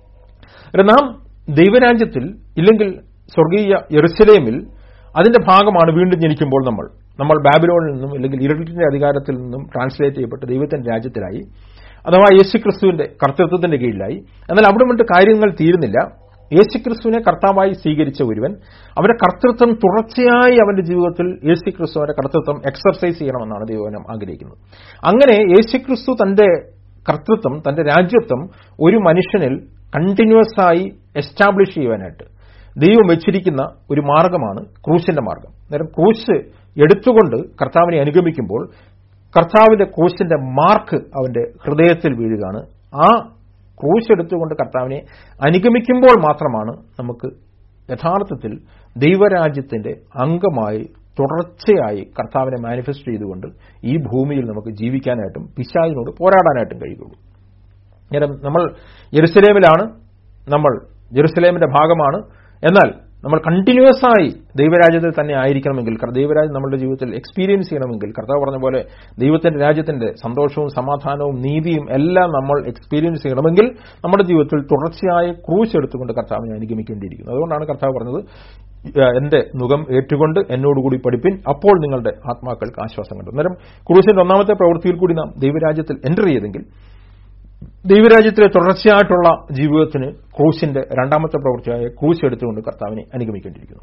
നാം ദൈവരാജ്യത്തിൽ ഇല്ലെങ്കിൽ സ്വർഗീയ യെറുസലേമിൽ അതിന്റെ ഭാഗമാണ് വീണ്ടും ജനിക്കുമ്പോൾ നമ്മൾ നമ്മൾ ബാബിലോണിൽ നിന്നും അല്ലെങ്കിൽ ഇരുട്ടിന്റെ അധികാരത്തിൽ നിന്നും ട്രാൻസ്ലേറ്റ് ചെയ്യപ്പെട്ട് ദൈവത്തിന്റെ രാജ്യത്തിലായി അഥവാ യേശുക്രിസ്തുവിന്റെ കർത്തൃത്വത്തിന്റെ കീഴിലായി എന്നാൽ അവിടെ കൊണ്ട് കാര്യങ്ങൾ തീരുന്നില്ല യേശുക്രിസ്തുവിനെ കർത്താവായി സ്വീകരിച്ച ഒരുവൻ അവന്റെ കർത്തൃത്വം തുടർച്ചയായി അവന്റെ ജീവിതത്തിൽ യേശുക്രിസ്തു അവന്റെ കർത്തൃത്വം എക്സർസൈസ് ചെയ്യണമെന്നാണ് ദൈവനം ആഗ്രഹിക്കുന്നത് അങ്ങനെ യേശുക്രിസ്തു തന്റെ കർത്തൃത്വം തന്റെ രാജ്യത്വം ഒരു മനുഷ്യനിൽ കണ്ടിന്യൂസ് ആയി എസ്റ്റാബ്ലിഷ് ചെയ്യുവാനായിട്ട് ദൈവം വെച്ചിരിക്കുന്ന ഒരു മാർഗമാണ് ക്രൂശിന്റെ മാർഗം നേരം ക്രൂശ് എടുത്തുകൊണ്ട് കർത്താവിനെ അനുഗമിക്കുമ്പോൾ കർത്താവിന്റെ ക്രൂശിന്റെ മാർക്ക് അവന്റെ ഹൃദയത്തിൽ വീഴുകയാണ് ആ ക്രൂശ് എടുത്തുകൊണ്ട് കർത്താവിനെ അനുഗമിക്കുമ്പോൾ മാത്രമാണ് നമുക്ക് യഥാർത്ഥത്തിൽ ദൈവരാജ്യത്തിന്റെ അംഗമായി തുടർച്ചയായി കർത്താവിനെ മാനിഫെസ്റ്റ് ചെയ്തുകൊണ്ട് ഈ ഭൂമിയിൽ നമുക്ക് ജീവിക്കാനായിട്ടും പിശാചിനോട് പോരാടാനായിട്ടും കഴിയുള്ളൂ നേരം നമ്മൾ ജെറുസലേമിലാണ് നമ്മൾ ജെറുസലേമിന്റെ ഭാഗമാണ് എന്നാൽ നമ്മൾ കണ്ടിന്യൂസ് ആയി ദൈവരാജ്യത്തിൽ തന്നെ ആയിരിക്കണമെങ്കിൽ കർ- ദൈവരാജ്യം നമ്മുടെ ജീവിതത്തിൽ എക്സ്പീരിയൻസ് ചെയ്യണമെങ്കിൽ കർത്താവ് പറഞ്ഞ പോലെ ദൈവത്തിന്റെ രാജ്യത്തിന്റെ സന്തോഷവും സമാധാനവും നീതിയും എല്ലാം നമ്മൾ എക്സ്പീരിയൻസ് ചെയ്യണമെങ്കിൽ നമ്മുടെ ജീവിതത്തിൽ തുടർച്ചയായ ക്രൂശ് എടുത്തുകൊണ്ട് കർത്താവിനെ അനുഗമിക്കേണ്ടിയിരിക്കുന്നു അതുകൊണ്ടാണ് കർത്താവ് പറഞ്ഞത് "ഏഹ് എന്റെ മുഖം ഏറ്റുകൊണ്ട് എന്നോടുകൂടി പഠിപ്പിൻ അപ്പോൾ നിങ്ങളുടെ ആത്മാക്കൾക്ക് ആശ്വാസം കണ്ടു അന്നേരം ക്രൂശിന്റെ ഒന്നാമത്തെ പ്രവൃത്തിയിൽ കൂടി നാം ദൈവരാജ്യത്തിൽ എൻ്റർ ചെയ്തെങ്കിൽ ദൈവരാജ്യത്തിലെ തുടർച്ചയായിട്ടുള്ള ജീവിതത്തിന് ക്രൂശിന്റെ രണ്ടാമത്തെ പ്രവൃത്തിയായ ക്രൂശ് എടുത്തുകൊണ്ട് കർത്താവിനെ അനുഗമിക്കേണ്ടിയിരിക്കുന്നു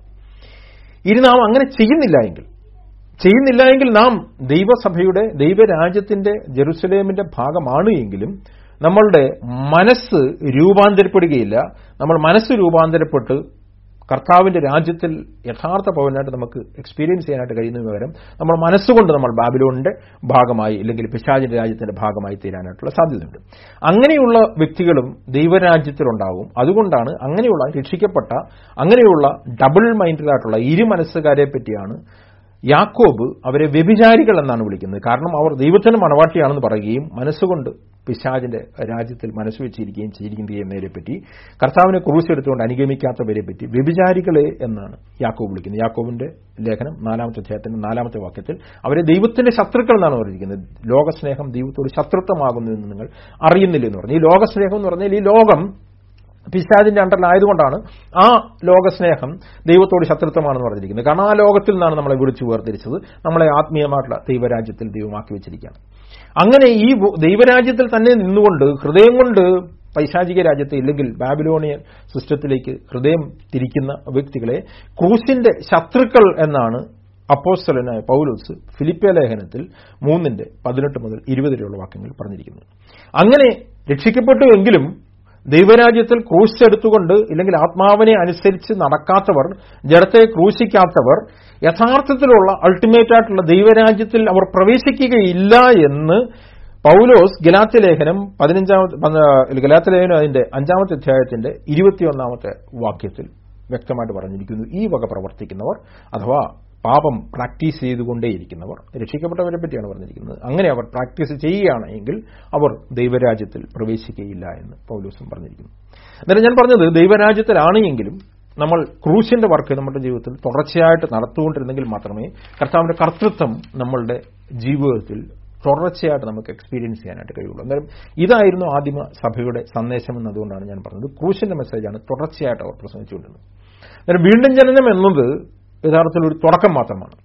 ഇനി നാം അങ്ങനെ ചെയ്യുന്നില്ല എങ്കിൽ ചെയ്യുന്നില്ല എങ്കിൽ നാം ദൈവസഭയുടെ ദൈവരാജ്യത്തിന്റെ ജെറുസലേമിന്റെ ഭാഗമാണ് എങ്കിലും നമ്മളുടെ മനസ്സ് രൂപാന്തരപ്പെടുകയില്ല നമ്മൾ മനസ്സ് രൂപാന്തരപ്പെട്ട് കർത്താവിന്റെ രാജ്യത്തിൽ യഥാർത്ഥ പൗരനായിട്ട് നമുക്ക് എക്സ്പീരിയൻസ് ചെയ്യാനായിട്ട് കഴിയുന്നതിന് പകരം നമ്മൾ മനസ്സുകൊണ്ട് നമ്മൾ ബാബിലോണിന്റെ ഭാഗമായി അല്ലെങ്കിൽ പിശാചിന്റെ രാജ്യത്തിന്റെ ഭാഗമായി തീരാനായിട്ടുള്ള സാധ്യതയുണ്ട് അങ്ങനെയുള്ള വ്യക്തികളും ദൈവരാജ്യത്തിലുണ്ടാവും അതുകൊണ്ടാണ് അങ്ങനെയുള്ള രക്ഷിക്കപ്പെട്ട അങ്ങനെയുള്ള ഡബിൾ മൈൻഡഡായിട്ടുള്ള ഇരു മനസ്സുകാരെ പറ്റിയാണ് യാക്കോബ് അവരെ വ്യഭിചാരികൾ എന്നാണ് വിളിക്കുന്നത് കാരണം അവർ ദൈവത്തിന് മണവാട്ടിയാണെന്ന് പറയുകയും മനസ്സുകൊണ്ട് പിശാജിന്റെ രാജ്യത്തിൽ മനസ്സ് വെച്ചിരിക്കുകയും ചെയ്തിരിക്കുന്നതിനെ പറ്റി കർത്താവിനെ ക്രൂശ് എടുത്തുകൊണ്ട് അനുഗമിക്കാത്തവരെ പറ്റി വ്യഭിചാരികളെ എന്നാണ് യാക്കോബ് വിളിക്കുന്നത് യാക്കോബിന്റെ ലേഖനം നാലാമത്തെ അധ്യായത്തിന്റെ നാലാമത്തെ വാക്യത്തിൽ അവരെ ദൈവത്തിന്റെ ശത്രുക്കൾ എന്നാണ് പറഞ്ഞിരിക്കുന്നത് ലോകസ്നേഹം ദൈവത്തോട് ശത്രുത്വമാകുന്നു എന്ന് നിങ്ങൾ അറിയുന്നില്ല എന്ന് പറഞ്ഞു ഈ ലോകസ്നേഹം എന്ന് പറഞ്ഞാൽ ഈ ലോകം പിശാദിന്റെ അണ്ടറിലായതുകൊണ്ടാണ് ആ ലോകസ്നേഹം ദൈവത്തോട് ശത്രുത്വമാണെന്ന് പറഞ്ഞിരിക്കുന്നത് കാരണം ആ ലോകത്തിൽ നിന്നാണ് നമ്മളെ വിളിച്ചു വേർതിരിച്ചത് നമ്മളെ ആത്മീയമായിട്ടുള്ള ദൈവരാജ്യത്തിൽ ദൈവമാക്കി വെച്ചിരിക്കുകയാണ് അങ്ങനെ ഈ ഭൂ- ദൈവരാജ്യത്തിൽ തന്നെ നിന്നുകൊണ്ട് ഹൃദയം കൊണ്ട് പൈശാചിക രാജ്യത്തെ ഇല്ലെങ്കിൽ ബാബിലോണിയൻ സിസ്റ്റത്തിലേക്ക് ഹൃദയം തിരിക്കുന്ന വ്യക്തികളെ ക്രൂശിന്റെ ശത്രുക്കൾ എന്നാണ് അപ്പോസ്തലനായ പൗലോസ് ഫിലിപ്പിയ ലേഖനത്തിൽ മൂന്നിന്റെ പതിനെട്ട് മുതൽ ഇരുപത് വരെയുള്ള വാക്യങ്ങൾ പറഞ്ഞിരിക്കുന്നത് അങ്ങനെ രക്ഷിക്കപ്പെട്ടുവെങ്കിലും ദൈവരാജ്യത്തിൽ ക്രൂശ് എടുത്തുകൊണ്ട് ഇല്ലെങ്കിൽ ആത്മാവിനെ അനുസരിച്ച് നടക്കാത്തവർ ജഡത്തെ ക്രൂശിക്കാത്തവർ യഥാർത്ഥത്തിലുള്ള അൾട്ടിമേറ്റ് ആയിട്ടുള്ള ദൈവരാജ്യത്തിൽ അവർ പ്രവേശിക്കുകയില്ല എന്ന് പൗലോസ് ഗലാത്യ ലേഖനം പതിനഞ്ചാമത്തെ ഗലാത്യ ലേഖനം അതിന്റെ അഞ്ചാമത്തെ അധ്യായത്തിന്റെ ഇരുപത്തിയൊന്നാമത്തെ വാക്യത്തിൽ വ്യക്തമായിട്ട് പറഞ്ഞിരിക്കുന്നു ഈ വക പ്രവർത്തിക്കുന്നവർ അഥവാ പാപം പ്രാക്ടീസ് ചെയ്തുകൊണ്ടേയിരിക്കുന്നവർ രക്ഷിക്കപ്പെട്ടവരെ പറ്റിയാണ് പറഞ്ഞിരിക്കുന്നത് അങ്ങനെ അവർ പ്രാക്ടീസ് ചെയ്യുകയാണ് എങ്കിൽ അവർ ദൈവരാജ്യത്തിൽ പ്രവേശിക്കുകയില്ല എന്ന് പൗലോസും പറഞ്ഞിരിക്കുന്നു അന്നേരം ഞാൻ പറഞ്ഞത് ദൈവരാജ്യത്തിലാണ് എങ്കിലും നമ്മൾ ക്രൂശിന്റെ വർക്ക് നമ്മുടെ ജീവിതത്തിൽ തുടർച്ചയായിട്ട് നടത്തുകൊണ്ടിരുന്നെങ്കിൽ മാത്രമേ കർത്താവിന്റെ കർത്തൃത്വം നമ്മളുടെ ജീവിതത്തിൽ തുടർച്ചയായിട്ട് നമുക്ക് എക്സ്പീരിയൻസ് ചെയ്യാനായിട്ട് കഴിയുള്ളൂ അന്നേരം ഇതായിരുന്നു ആദിമ സഭയുടെ സന്ദേശം എന്നതുകൊണ്ടാണ് ഞാൻ പറഞ്ഞത് ക്രൂശിന്റെ മെസ്സേജാണ് തുടർച്ചയായിട്ട് അവർ പ്രസംഗിച്ചുകൊണ്ടിരുന്നത് അന്നേരം വീണ്ടും ജനനം എന്നത് യഥാർത്ഥത്തിൽ ഒരു തുടക്കം മാത്രമാണ്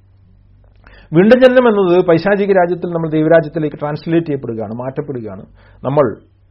വീണ്ടും ജനനം എന്നത് പൈശാചിക രാജ്യത്തിൽ നമ്മൾ ദൈവരാജ്യത്തിലേക്ക് ട്രാൻസ്ലേറ്റ് ചെയ്യപ്പെടുകയാണ് മാറ്റപ്പെടുകയാണ് നമ്മൾ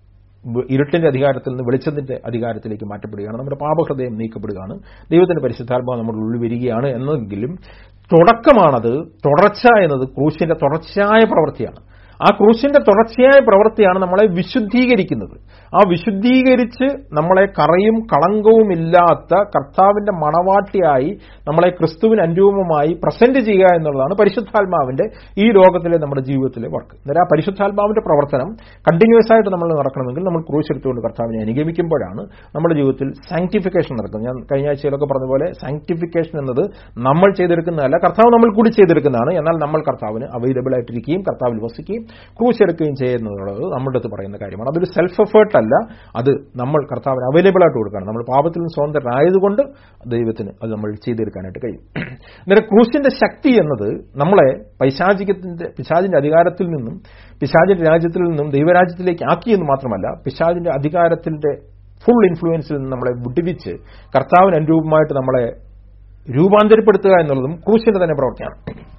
വ- ഇരുട്ടിന്റെ അധികാരത്തിൽ നിന്ന് വെളിച്ചത്തിന്റെ അധികാരത്തിലേക്ക് മാറ്റപ്പെടുകയാണ് നമ്മുടെ പാപഹൃദയം നീക്കപ്പെടുകയാണ് ദൈവത്തിന്റെ പരിശുദ്ധാത്മാവ് നമ്മുടെ ഉള്ളിൽ വരികയാണ് എന്നെങ്കിലും തുടക്കമാണത് തുടർച്ച എന്നത് ക്രൂശിന്റെ തുടർച്ചയായ പ്രവൃത്തിയാണ് ആ ക്രൂശിന്റെ തുടർച്ചയായ പ്രവൃത്തിയാണ് നമ്മളെ വിശുദ്ധീകരിക്കുന്നത് ആ വിശുദ്ധീകരിച്ച് നമ്മളെ കറയും കളങ്കവുമില്ലാത്ത കർത്താവിന്റെ മണവാട്ടിയായി നമ്മളെ ക്രിസ്തുവിന് അനുരൂപമായി പ്രസന്റ് ചെയ്യുക എന്നുള്ളതാണ് പരിശുദ്ധാത്മാവിന്റെ ഈ ലോകത്തിലെ നമ്മുടെ ജീവിതത്തിലെ വർക്ക് അന്നേരം ആ പരിശുദ്ധാത്മാവിന്റെ പ്രവർത്തനം കണ്ടിന്യൂസ് ആയിട്ട് നമ്മൾ നടക്കണമെങ്കിൽ നമ്മൾ ക്രൂശ് എടുത്തുകൊണ്ട് കർത്താവിനെ അനുഗമിക്കുമ്പോഴാണ് നമ്മുടെ ജീവിതത്തിൽ സാങ്ക്ടിഫിക്കേഷൻ നടക്കുന്നത് ഞാൻ കഴിഞ്ഞ ആഴ്ചയിലൊക്കെ പറഞ്ഞ പോലെ സാങ്ക്ടിഫിക്കേഷൻ എന്നത് നമ്മൾ ചെയ്തെടുക്കുന്നതല്ല കർത്താവ് നമ്മൾ കൂടി ചെയ്തെടുക്കുന്നതാണ് എന്നാൽ നമ്മൾ കർത്താവിന് അവൈലബിൾ ആയിട്ടിരിക്കുകയും കർത്താവിൽ വസിക്കുകയും ക്രൂശ് എടുക്കുകയും ചെയ്യുന്നുള്ളത് നമ്മുടെ അടുത്ത് പറയുന്ന കാര്യമാണ് അതൊരു സെൽഫ് എഫേർട്ട് അല്ല അത് നമ്മൾ കർത്താവിന് അവൈലബിൾ ആയിട്ട് കൊടുക്കുകയാണ് നമ്മൾ പാപത്തിൽ നിന്ന് സ്വതന്ത്രരായതുകൊണ്ട് ദൈവത്തിന് അത് നമ്മൾ ചെയ്തെടുക്കാനായിട്ട് കഴിയും അന്നേരം ക്രൂശിന്റെ ശക്തി എന്നത് നമ്മളെ പൈശാചികത്തിന്റെ പിശാചിന്റെ അധികാരത്തിൽ നിന്നും പിശാചിന്റെ രാജ്യത്തിൽ നിന്നും ദൈവരാജ്യത്തിലേക്ക് ആക്കിയെന്ന് മാത്രമല്ല പിശാചിന്റെ അധികാരത്തിന്റെ ഫുൾ ഇൻഫ്ലുവൻസിൽ നിന്ന് നമ്മളെ വിടുവിച്ച് കർത്താവിന് അനുരൂപമായിട്ട് നമ്മളെ രൂപാന്തരപ്പെടുത്തുക എന്നുള്ളതും ക്രൂശിന്റെ തന്നെ പ്രവർത്തിയാണ്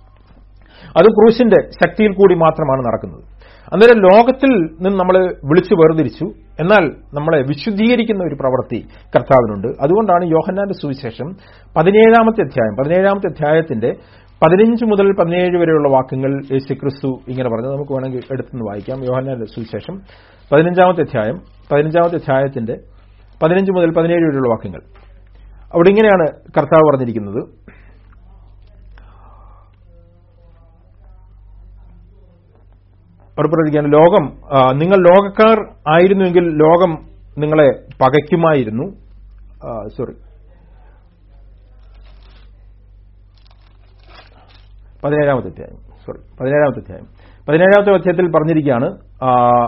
അത് ക്രൂശിന്റെ ശക്തിയിൽ കൂടി മാത്രമാണ് നടക്കുന്നത് അന്നേരം ലോകത്തിൽ നിന്ന് നമ്മൾ വിളിച്ചു വേർതിരിച്ചു എന്നാൽ നമ്മളെ വിശുദ്ധീകരിക്കുന്ന ഒരു പ്രവൃത്തി കർത്താവിനുണ്ട് അതുകൊണ്ടാണ് യോഹന്നാന്റെ സുവിശേഷം പതിനേഴാമത്തെ അധ്യായം പതിനേഴാമത്തെ അധ്യായത്തിന്റെ പതിനഞ്ച് മുതൽ പതിനേഴ് വരെയുള്ള വാക്യങ്ങൾ യേശു ക്രിസ്തു ഇങ്ങനെ പറഞ്ഞത് നമുക്ക് വേണമെങ്കിൽ എടുത്തുനിന്ന് വായിക്കാം യോഹന്നാന്റെ സുവിശേഷം പതിനഞ്ചാമത്തെ അധ്യായം പതിനഞ്ചാമത്തെ അധ്യായത്തിന്റെ പതിനഞ്ച് മുതൽ പതിനേഴ് വരെയുള്ള വാക്യങ്ങൾ അവിടെ ഇങ്ങനെയാണ് കർത്താവ് പറഞ്ഞിരിക്കുന്നത് ഉറപ്പിരിക്കുകയാണ് ലോകം ആ, നിങ്ങൾ ലോകക്കാർ ആയിരുന്നുവെങ്കിൽ ലോകം നിങ്ങളെ പകയ്ക്കുമായിരുന്നു സോറി പതിനേഴാമത്തെ അധ്യായം സോറി പതിനേഴാമത്തെ അധ്യായം പതിനേഴാമത്തെ അധ്യായത്തിൽ പറഞ്ഞിരിക്കുകയാണ് ആ,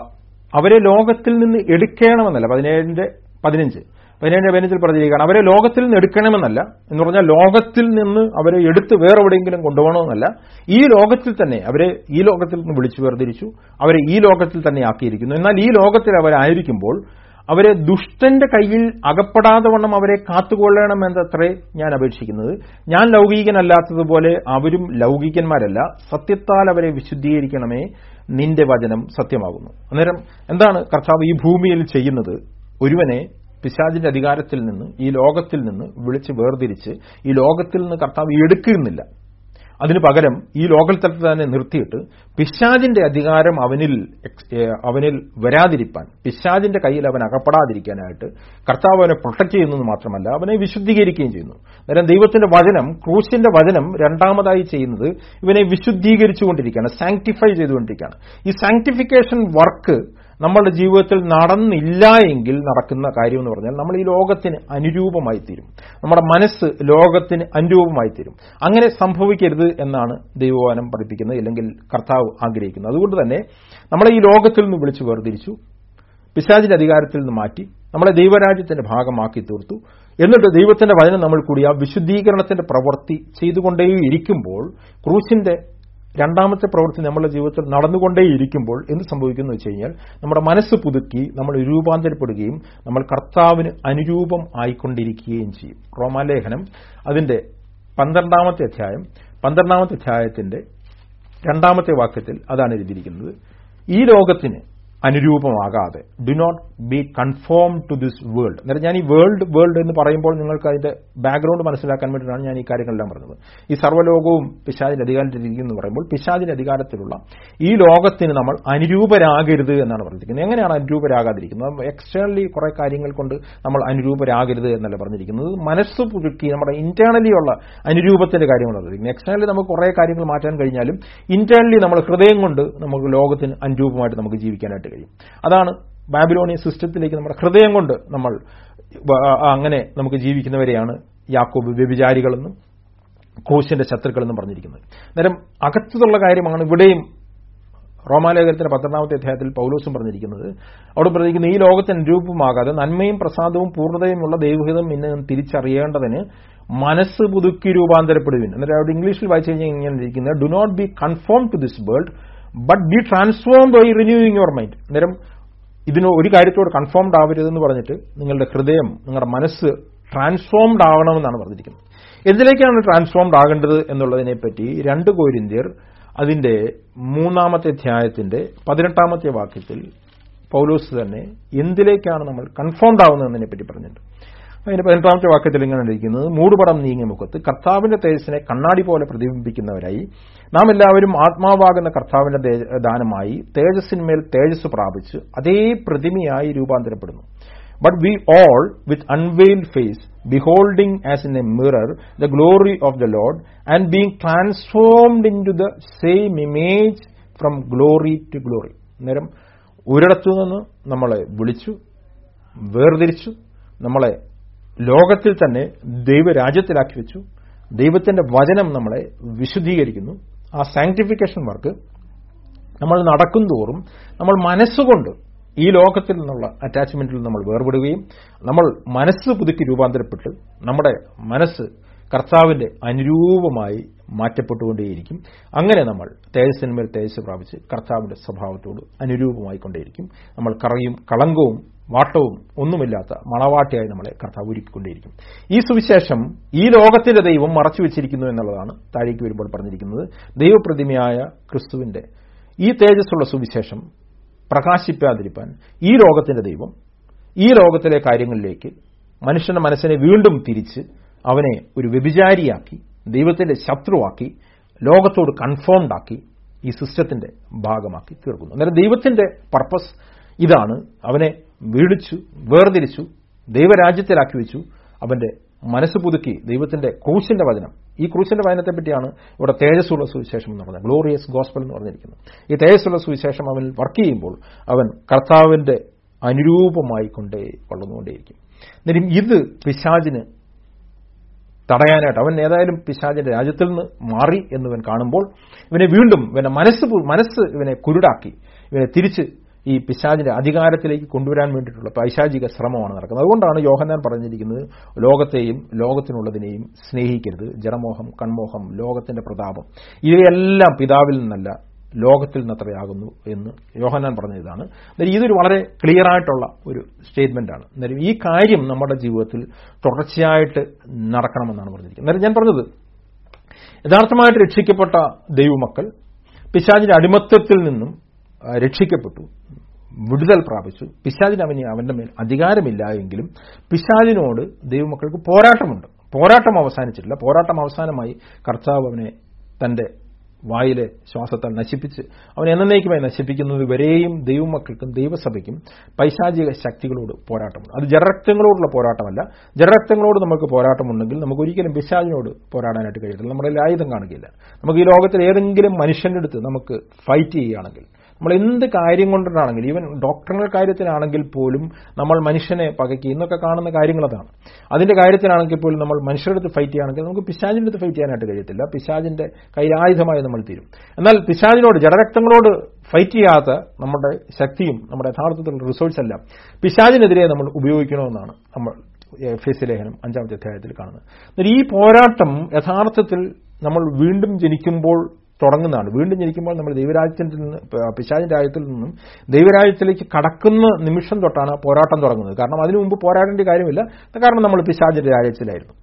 അവരെ ലോകത്തിൽ നിന്ന് എടുക്കണമെന്നല്ല പതിനേഴിന്റെ പതിനഞ്ച് പതിനേഴിന്റെ പതിനഞ്ചിൽ പറഞ്ഞിരിക്കുകയാണ് അവരെ ലോകത്തിൽ നിന്ന് എടുക്കണമെന്നല്ല എന്ന് പറഞ്ഞാൽ ലോകത്തിൽ നിന്ന് അവരെ എടുത്ത് വേറെ എവിടെയെങ്കിലും കൊണ്ടുപോകണമെന്നല്ല ഈ ലോകത്തിൽ തന്നെ അവരെ ഈ ലോകത്തിൽ നിന്ന് വിളിച്ചു വേർതിരിച്ചു അവരെ ഈ ലോകത്തിൽ തന്നെ ആക്കിയിരിക്കുന്നു എന്നാൽ ഈ ലോകത്തിൽ അവരായിരിക്കുമ്പോൾ അവരെ ദുഷ്ടന്റെ കയ്യിൽ അകപ്പെടാതെ വണ്ണം അവരെ കാത്തുകൊള്ളണമെന്നത്രേ ഞാൻ അപേക്ഷിക്കുന്നത് ഞാൻ ലൗകികനല്ലാത്തതുപോലെ അവരും ലൗകികന്മാരല്ല സത്യത്താൽ അവരെ വിശുദ്ധീകരിക്കണമേ നിന്റെ വചനം സത്യമാകുന്നു അന്നേരം എന്താണ് കർത്താവ് ഈ ഭൂമിയിൽ ചെയ്യുന്നത് ഒരുവനെ പിശാചിന്റെ അധികാരത്തിൽ നിന്ന് ഈ ലോകത്തിൽ നിന്ന് വിളിച്ച് വേർതിരിച്ച് ഈ ലോകത്തിൽ നിന്ന് കർത്താവ് എടുക്കുന്നില്ല അതിനു പകരം ഈ ലോകത്തിൽ തന്നെ നിർത്തിയിട്ട് പിശാജിന്റെ അധികാരം അവനിൽ എക്സ്- ഏ, അവനിൽ വരാതിരിക്കാൻ പിശാജിന്റെ കയ്യിൽ അവൻ അകപ്പെടാതിരിക്കാനായിട്ട് കർത്താവ് അവനെ പ്രൊട്ടക്ട് ചെയ്യുന്നത് മാത്രമല്ല അവനെ വിശുദ്ധീകരിക്കുകയും ചെയ്യുന്നു അന്നേരം ദൈവത്തിന്റെ വചനം ക്രൂശിന്റെ വചനം രണ്ടാമതായി ചെയ്യുന്നത് ഇവനെ വിശുദ്ധീകരിച്ചുകൊണ്ടിരിക്കുകയാണ് സാങ്ക്ടിഫൈ ചെയ്തുകൊണ്ടിരിക്കുകയാണ് ഈ സാങ്ക്ടിഫിക്കേഷൻ വർക്ക് നമ്മളുടെ ജീവിതത്തിൽ നടന്നില്ല എങ്കിൽ നടക്കുന്ന കാര്യം എന്ന് പറഞ്ഞാൽ നമ്മൾ ഈ ലോകത്തിന് അനുരൂപമായി തീരും നമ്മുടെ മനസ്സ് ലോകത്തിന് അനുരൂപമായി തീരും അങ്ങനെ സംഭവിക്കരുത് എന്നാണ് ദൈവവാനം പഠിപ്പിക്കുന്നത് അല്ലെങ്കിൽ കർത്താവ് ആഗ്രഹിക്കുന്നത് അതുകൊണ്ട് തന്നെ നമ്മളെ ഈ ലോകത്തിൽ നിന്ന് വിളിച്ചു വേർതിരിച്ചു പിശാചിന്റെ അധികാരത്തിൽ നിന്ന് മാറ്റി നമ്മളെ ദൈവരാജ്യത്തിന്റെ ഭാഗമാക്കി തീർത്തു എന്നിട്ട് ദൈവത്തിന്റെ വചനം നമ്മൾ കൂടി ആ വിശുദ്ധീകരണത്തിന്റെ പ്രവൃത്തി ചെയ്തുകൊണ്ടേയിരിക്കുമ്പോൾ ക്രൂശിന്റെ രണ്ടാമത്തെ പ്രവൃത്തി നമ്മുടെ ജീവിതത്തിൽ നടന്നുകൊണ്ടേയിരിക്കുമ്പോൾ എന്ത് സംഭവിക്കുന്നു വെച്ച് കഴിഞ്ഞാൽ നമ്മുടെ മനസ്സ് പുതുക്കി നമ്മൾ രൂപാന്തരപ്പെടുകയും നമ്മൾ കർത്താവിന് അനുരൂപം ആയിക്കൊണ്ടിരിക്കുകയും ചെയ്യും റോമാലേഖനം അതിന്റെ പന്ത്രണ്ടാമത്തെ അധ്യായം പന്ത്രണ്ടാമത്തെ അധ്യായത്തിന്റെ രണ്ടാമത്തെ വാക്യത്തിൽ അതാണ് എഴുതിയിരിക്കുന്നത് ഈ ലോകത്തിന് അനുരൂപമാകാതെ do not be conform to this world അന്നേരം ഞാൻ ഈ വേൾഡ് വേൾഡ് എന്ന് പറയുമ്പോൾ നിങ്ങൾക്ക് അതിന്റെ ബാക്ക്ഗ്രൗണ്ട് മനസ്സിലാക്കാൻ വേണ്ടിയിട്ടാണ് ഞാൻ ഈ കാര്യങ്ങളെല്ലാം പറഞ്ഞത് ഈ സർവ്വലോകവും പിശാചിന്റെ അധികാരത്തിലിരിക്കുന്നു എന്ന് പറയുമ്പോൾ പിശാചിന്റെ അധികാരത്തിലുള്ള ഈ ലോകത്തിന് നമ്മൾ അനുരൂപരാകരുത് എന്നാണ് പറഞ്ഞിരിക്കുന്നത് എങ്ങനെയാണ് അനുരൂപരാകാതിരിക്കുന്നത് എക്സ്റ്റേണലി കുറെ കാര്യങ്ങൾ കൊണ്ട് നമ്മൾ അനുരൂപരാകരുത് എന്നല്ല പറഞ്ഞിരിക്കുന്നത് മനസ്സ് പുതുക്കി നമ്മുടെ ഇന്റേണലി ഉള്ള അനുരൂപത്തിന്റെ കാര്യമാണ് പറഞ്ഞിരിക്കുന്നത് എക്സ്റ്റേണലി നമുക്ക് കുറെ കാര്യങ്ങൾ മാറ്റാൻ കഴിഞ്ഞാലും ഇന്റേണലി നമ്മൾ ഹൃദയം കൊണ്ട് നമുക്ക് ലോകത്തിന് അനുരൂപമായിട്ട് നമുക്ക് ജീവിക്കാനായിട്ട് കഴിയും അതാണ് ബാബിലോണിയ സിസ്റ്റത്തിലേക്ക് നമ്മുടെ ഹൃദയം കൊണ്ട് നമ്മൾ വ- അങ്ങനെ നമുക്ക് ജീവിക്കുന്നവരെയാണ് യാക്കോബ് വ്യഭിചാരികളെന്നും ക്രൂശിന്റെ ശത്രുക്കളെന്നും പറഞ്ഞിരിക്കുന്നത് അന്നേരം അകത്തുള്ള കാര്യമാണ് ഇവിടെയും റോമാലേഖനത്തിന്റെ പന്ത്രണ്ടാമത്തെ അധ്യായത്തിൽ പൗലോസും പറഞ്ഞിരിക്കുന്നത് അവിടെ പറഞ്ഞിരിക്കുന്നത് ഈ ലോകത്തിന് അനുരൂപമാകാതെ നന്മയും പ്രസാദവും പൂർണ്ണതയുമുള്ള ദൈവഹിതം ഇന്ന് തിരിച്ചറിയേണ്ടതിന് മനസ്സ് പുതുക്കി രൂപാന്തരപ്പെടുവിൻ എന്നിട്ട് അവിടെ ഇംഗ്ലീഷിൽ വായിച്ചു കഴിഞ്ഞാൽ ഇങ്ങനെ ഇരിക്കുന്നത് do not be conform to this world but be transform by renewing your mind അന്നേരം ഇതിന് ഒരു കാര്യത്തോട് കൺഫോംഡ് ആവരുതെന്ന് പറഞ്ഞിട്ട് നിങ്ങളുടെ ഹൃദയം നിങ്ങളുടെ മനസ്സ് ട്രാൻസ്ഫോംഡ് ആവണമെന്നാണ് പറഞ്ഞിരിക്കുന്നത് എന്തിലേക്കാണ് ട്രാൻസ്ഫോംഡ് ആകേണ്ടത് എന്നുള്ളതിനെപ്പറ്റി രണ്ട് കോരിന്ത്യർ അതിന്റെ മൂന്നാമത്തെ അധ്യായത്തിന്റെ പതിനെട്ടാമത്തെ വാക്യത്തിൽ പൗലോസ് തന്നെ എന്തിലേക്കാണ് നമ്മൾ കൺഫോംഡ് ആവുന്നതെന്നതിനെ പറ്റി പറഞ്ഞിട്ടുണ്ട് അതിന്റെ പതിനെട്ടാമത്തെ വാക്യത്തിൽ ഇങ്ങനെ ഇരിക്കുന്നത് മൂടുപടം നീങ്ങിയ മുഖത്ത് കർത്താവിന്റെ തേജസ്സിനെ കണ്ണാടി പോലെ പ്രതിബിംബിക്കുന്നവരായി നാം എല്ലാവരും ആത്മാവാകുന്ന കർത്താവിന്റെ ദേ- ദാനമായി തേജസ്സിന്മേൽ തേജസ് പ്രാപിച്ച് അതേ പ്രതിമയായി രൂപാന്തരപ്പെടുന്നു but we all with unveiled face beholding as in a mirror the glory of the Lord and being transformed into the same image from glory to glory അന്നേരം ഒരിടത്തു നിന്ന് നമ്മളെ വിളിച്ചു വേർതിരിച്ചു നമ്മളെ ലോകത്തിൽ തന്നെ ദൈവരാജ്യത്തിലാക്കി വെച്ചു ദൈവത്തിന്റെ വചനം നമ്മളെ വിശുദ്ധീകരിക്കുന്നു ആ സാങ്ക്ടിഫിക്കേഷൻ വർക്ക് നമ്മൾ നടക്കും തോറും നമ്മൾ മനസ്സുകൊണ്ട് ഈ ലോകത്തിൽ നിന്നുള്ള അറ്റാച്ച്മെന്റിൽ നമ്മൾ വേർപെടുകയും നമ്മൾ മനസ്സ് പുതുക്കി രൂപാന്തരപ്പെട്ട് നമ്മുടെ മനസ്സ് കർത്താവിന്റെ അനുരൂപമായി മാറ്റപ്പെട്ടുകൊണ്ടേയിരിക്കും അങ്ങനെ നമ്മൾ തേജസ്സിന്മേൽ തേജസ് പ്രാപിച്ച് കർത്താവിന്റെ സ്വഭാവത്തോട് അനുരൂപമായിക്കൊണ്ടേയിരിക്കും നമ്മൾ കറയും കളങ്കവും വാട്ടവും ഒന്നുമില്ലാത്ത മണവാട്ടിയായി നമ്മളെ കർത്താവ് ഒരുക്കിക്കൊണ്ടേയിരിക്കും ഈ സുവിശേഷം ഈ ലോകത്തിന്റെ ദൈവം മറച്ചു വെച്ചിരിക്കുന്നു എന്നുള്ളതാണ് താഴേക്ക് വരുമ്പോൾ പറഞ്ഞിരിക്കുന്നത് ദൈവപ്രതിമയായ ക്രിസ്തുവിന്റെ ഈ തേജസ്സുള്ള സുവിശേഷം പ്രകാശിപ്പാതിരിപ്പാൻ ഈ ലോകത്തിന്റെ ദൈവം ഈ ലോകത്തിലെ കാര്യങ്ങളിലേക്ക് മനുഷ്യന്റെ മനസ്സിനെ വീണ്ടും തിരിച്ച് അവനെ ഒരു വ്യഭിചാരിയാക്കി ദൈവത്തിന്റെ ശത്രുവാക്കി ലോകത്തോട് കൺഫേംഡ് ആക്കി ഈ സിസ്റ്റത്തിന്റെ ഭാഗമാക്കി തീർക്കുന്നു അന്നേരം ദൈവത്തിന്റെ പർപ്പസ് ഇതാണ് അവനെ വീടിച്ചു വേർതിരിച്ചു ദൈവരാജ്യത്തിലാക്കി വെച്ചു അവന്റെ മനസ്സ് പുതുക്കി ദൈവത്തിന്റെ ക്രൂശിന്റെ വചനം ഈ ക്രൂശിന്റെ വചനത്തെ പറ്റിയാണ് ഇവിടെ തേജസ്സുള്ള സുവിശേഷം എന്ന് പറഞ്ഞത് ഗ്ലോറിയസ് ഗോസ്പൽ എന്ന് പറഞ്ഞിരിക്കുന്നത് ഈ തേജസ്സുള്ള സുവിശേഷം അവൻ വർക്ക് ചെയ്യുമ്പോൾ അവൻ കർത്താവിന്റെ അനുരൂപമായി കൊണ്ടേ വളർന്നുകൊണ്ടേയിരിക്കും എന്നിട്ടും ഇത് പിശാജിന് തടയാനായിട്ട് അവൻ ഏതായാലും പിശാചിന്റെ രാജ്യത്തിൽ നിന്ന് മാറി എന്നിവൻ കാണുമ്പോൾ ഇവനെ വീണ്ടും ഇവനെ മനസ്സ് പു- മനസ്സ് ഇവനെ കുരുടാക്കി ഇവനെ തിരിച്ച് ഈ പിശാചിന്റെ അധികാരത്തിലേക്ക് കൊണ്ടുവരാൻ വേണ്ടിയിട്ടുള്ള പൈശാചിക ശ്രമമാണ് നടക്കുന്നത് അതുകൊണ്ടാണ് യോഹന്നാൻ പറഞ്ഞിരിക്കുന്നത് ലോകത്തെയും ലോകത്തിനുള്ളതിനെയും സ്നേഹിക്കരുത് ജഡമോഹം കൺമോഹം ലോകത്തിന്റെ പ്രതാപം ഇവയെല്ലാം പിതാവിൽ നിന്നല്ല ലോകത്തിൽ നിന്നത്രയാകുന്നു എന്ന് യോഹന്നാൻ പറഞ്ഞ ഇതാണ് അന്നേരം ഇതൊരു വളരെ ക്ലിയർ ആയിട്ടുള്ള ഒരു സ്റ്റേറ്റ്മെന്റ് ആണ് അന്നേരം ഈ കാര്യം നമ്മുടെ ജീവിതത്തിൽ തുടർച്ചയായിട്ട് നടക്കണമെന്നാണ് പറഞ്ഞിരിക്കുന്നത് അന്നേരം ഞാൻ പറഞ്ഞത് യഥാർത്ഥമായിട്ട് രക്ഷിക്കപ്പെട്ട ദൈവമക്കൾ പിശാചിന്റെ അടിമത്തത്തിൽ നിന്നും ആ, രക്ഷിക്കപ്പെട്ടു വിടുതൽ പ്രാപിച്ചു പിശാചിന് അവന് അവന്റെ മേൽ അധികാരമില്ല എങ്കിലും പിശാചിനോട് ദൈവമക്കൾക്ക് പോരാട്ടമുണ്ട് പോരാട്ടം അവസാനിച്ചിട്ടില്ല പോരാട്ടം അവസാനമായി കർത്താവ് അവനെ തന്റെ വായിലെ ശ്വാസത്താൽ നശിപ്പിച്ച് അവൻ എന്നേക്കുമായി നശിപ്പിക്കുന്നത് വരെയും ദൈവമക്കൾക്കും ദൈവസഭയ്ക്കും പൈശാചിക ശക്തികളോട് പോരാട്ടമുണ്ട് അത് ജഡരക്തങ്ങളോടുള്ള പോരാട്ടമല്ല ജഡരക്തങ്ങളോട് നമുക്ക് പോരാട്ടമുണ്ടെങ്കിൽ നമുക്ക് ഒരിക്കലും പിശാചിനോട് പോരാടാനായിട്ട് കഴിയത്തില്ല നമ്മുടെ കയ്യിൽ ആയുധം കാണുകയില്ല നമുക്ക് ഈ ലോകത്തിൽ ഏതെങ്കിലും മനുഷ്യന്റെ അടുത്ത് നമുക്ക് ഫൈറ്റ് ചെയ്യുകയാണെങ്കിൽ നമ്മൾ എന്ത് കാര്യം കൊണ്ടിട്ടാണെങ്കിൽ ഈവൻ ഡോക്ടറിനൽ കാര്യത്തിലാണെങ്കിൽ പോലും നമ്മൾ മനുഷ്യനെ പകയ്ക്ക് ഇന്നൊക്കെ കാണുന്ന കാര്യങ്ങൾ അതാണ് അതിന്റെ കാര്യത്തിലാണെങ്കിൽ പോലും നമ്മൾ മനുഷ്യരുടെ അടുത്ത് ഫൈറ്റ് ചെയ്യുകയാണെങ്കിൽ നമുക്ക് പിശാചിന്റെ അടുത്ത് ഫൈറ്റ് ചെയ്യാനായിട്ട് കഴിയത്തില്ല പിശാചിന്റെ കൈലായുധമായി നമ്മൾ തീരും എന്നാൽ പിശാചിനോട് ജഡരക്തങ്ങളോട് ഫൈറ്റ് ചെയ്യാത്ത നമ്മുടെ ശക്തിയും നമ്മുടെ യഥാർത്ഥത്തിലുള്ള റിസോഴ്സ് എല്ലാം പിശാചിനെതിരെ നമ്മൾ ഉപയോഗിക്കണമെന്നാണ് നമ്മൾ എഫ് ലേഖനം അഞ്ചാമത്തെ അധ്യായത്തിൽ കാണുന്നത് എന്നാൽ ഈ പോരാട്ടം യഥാർത്ഥത്തിൽ നമ്മൾ വീണ്ടും ജനിക്കുമ്പോൾ തുടങ്ങുന്നതാണ് വീണ്ടും ജനിക്കുമ്പോൾ നമ്മൾ ദൈവരാജ്യത്തിൽ നിന്ന് പിശാചിന്റെ രാജ്യത്തിൽ നിന്നും ദൈവരാജ്യത്തിലേക്ക് കടക്കുന്ന നിമിഷം തൊട്ടാണ് പോരാട്ടം തുടങ്ങുന്നത് കാരണം അതിനു മുമ്പ് പോരാടേണ്ട കാര്യമില്ല കാരണം നമ്മൾ പിശാചിന്റെ രാജ്യത്തിലായിരുന്നു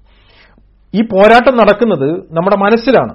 ഈ പോരാട്ടം നടക്കുന്നത് നമ്മുടെ മനസ്സിലാണ്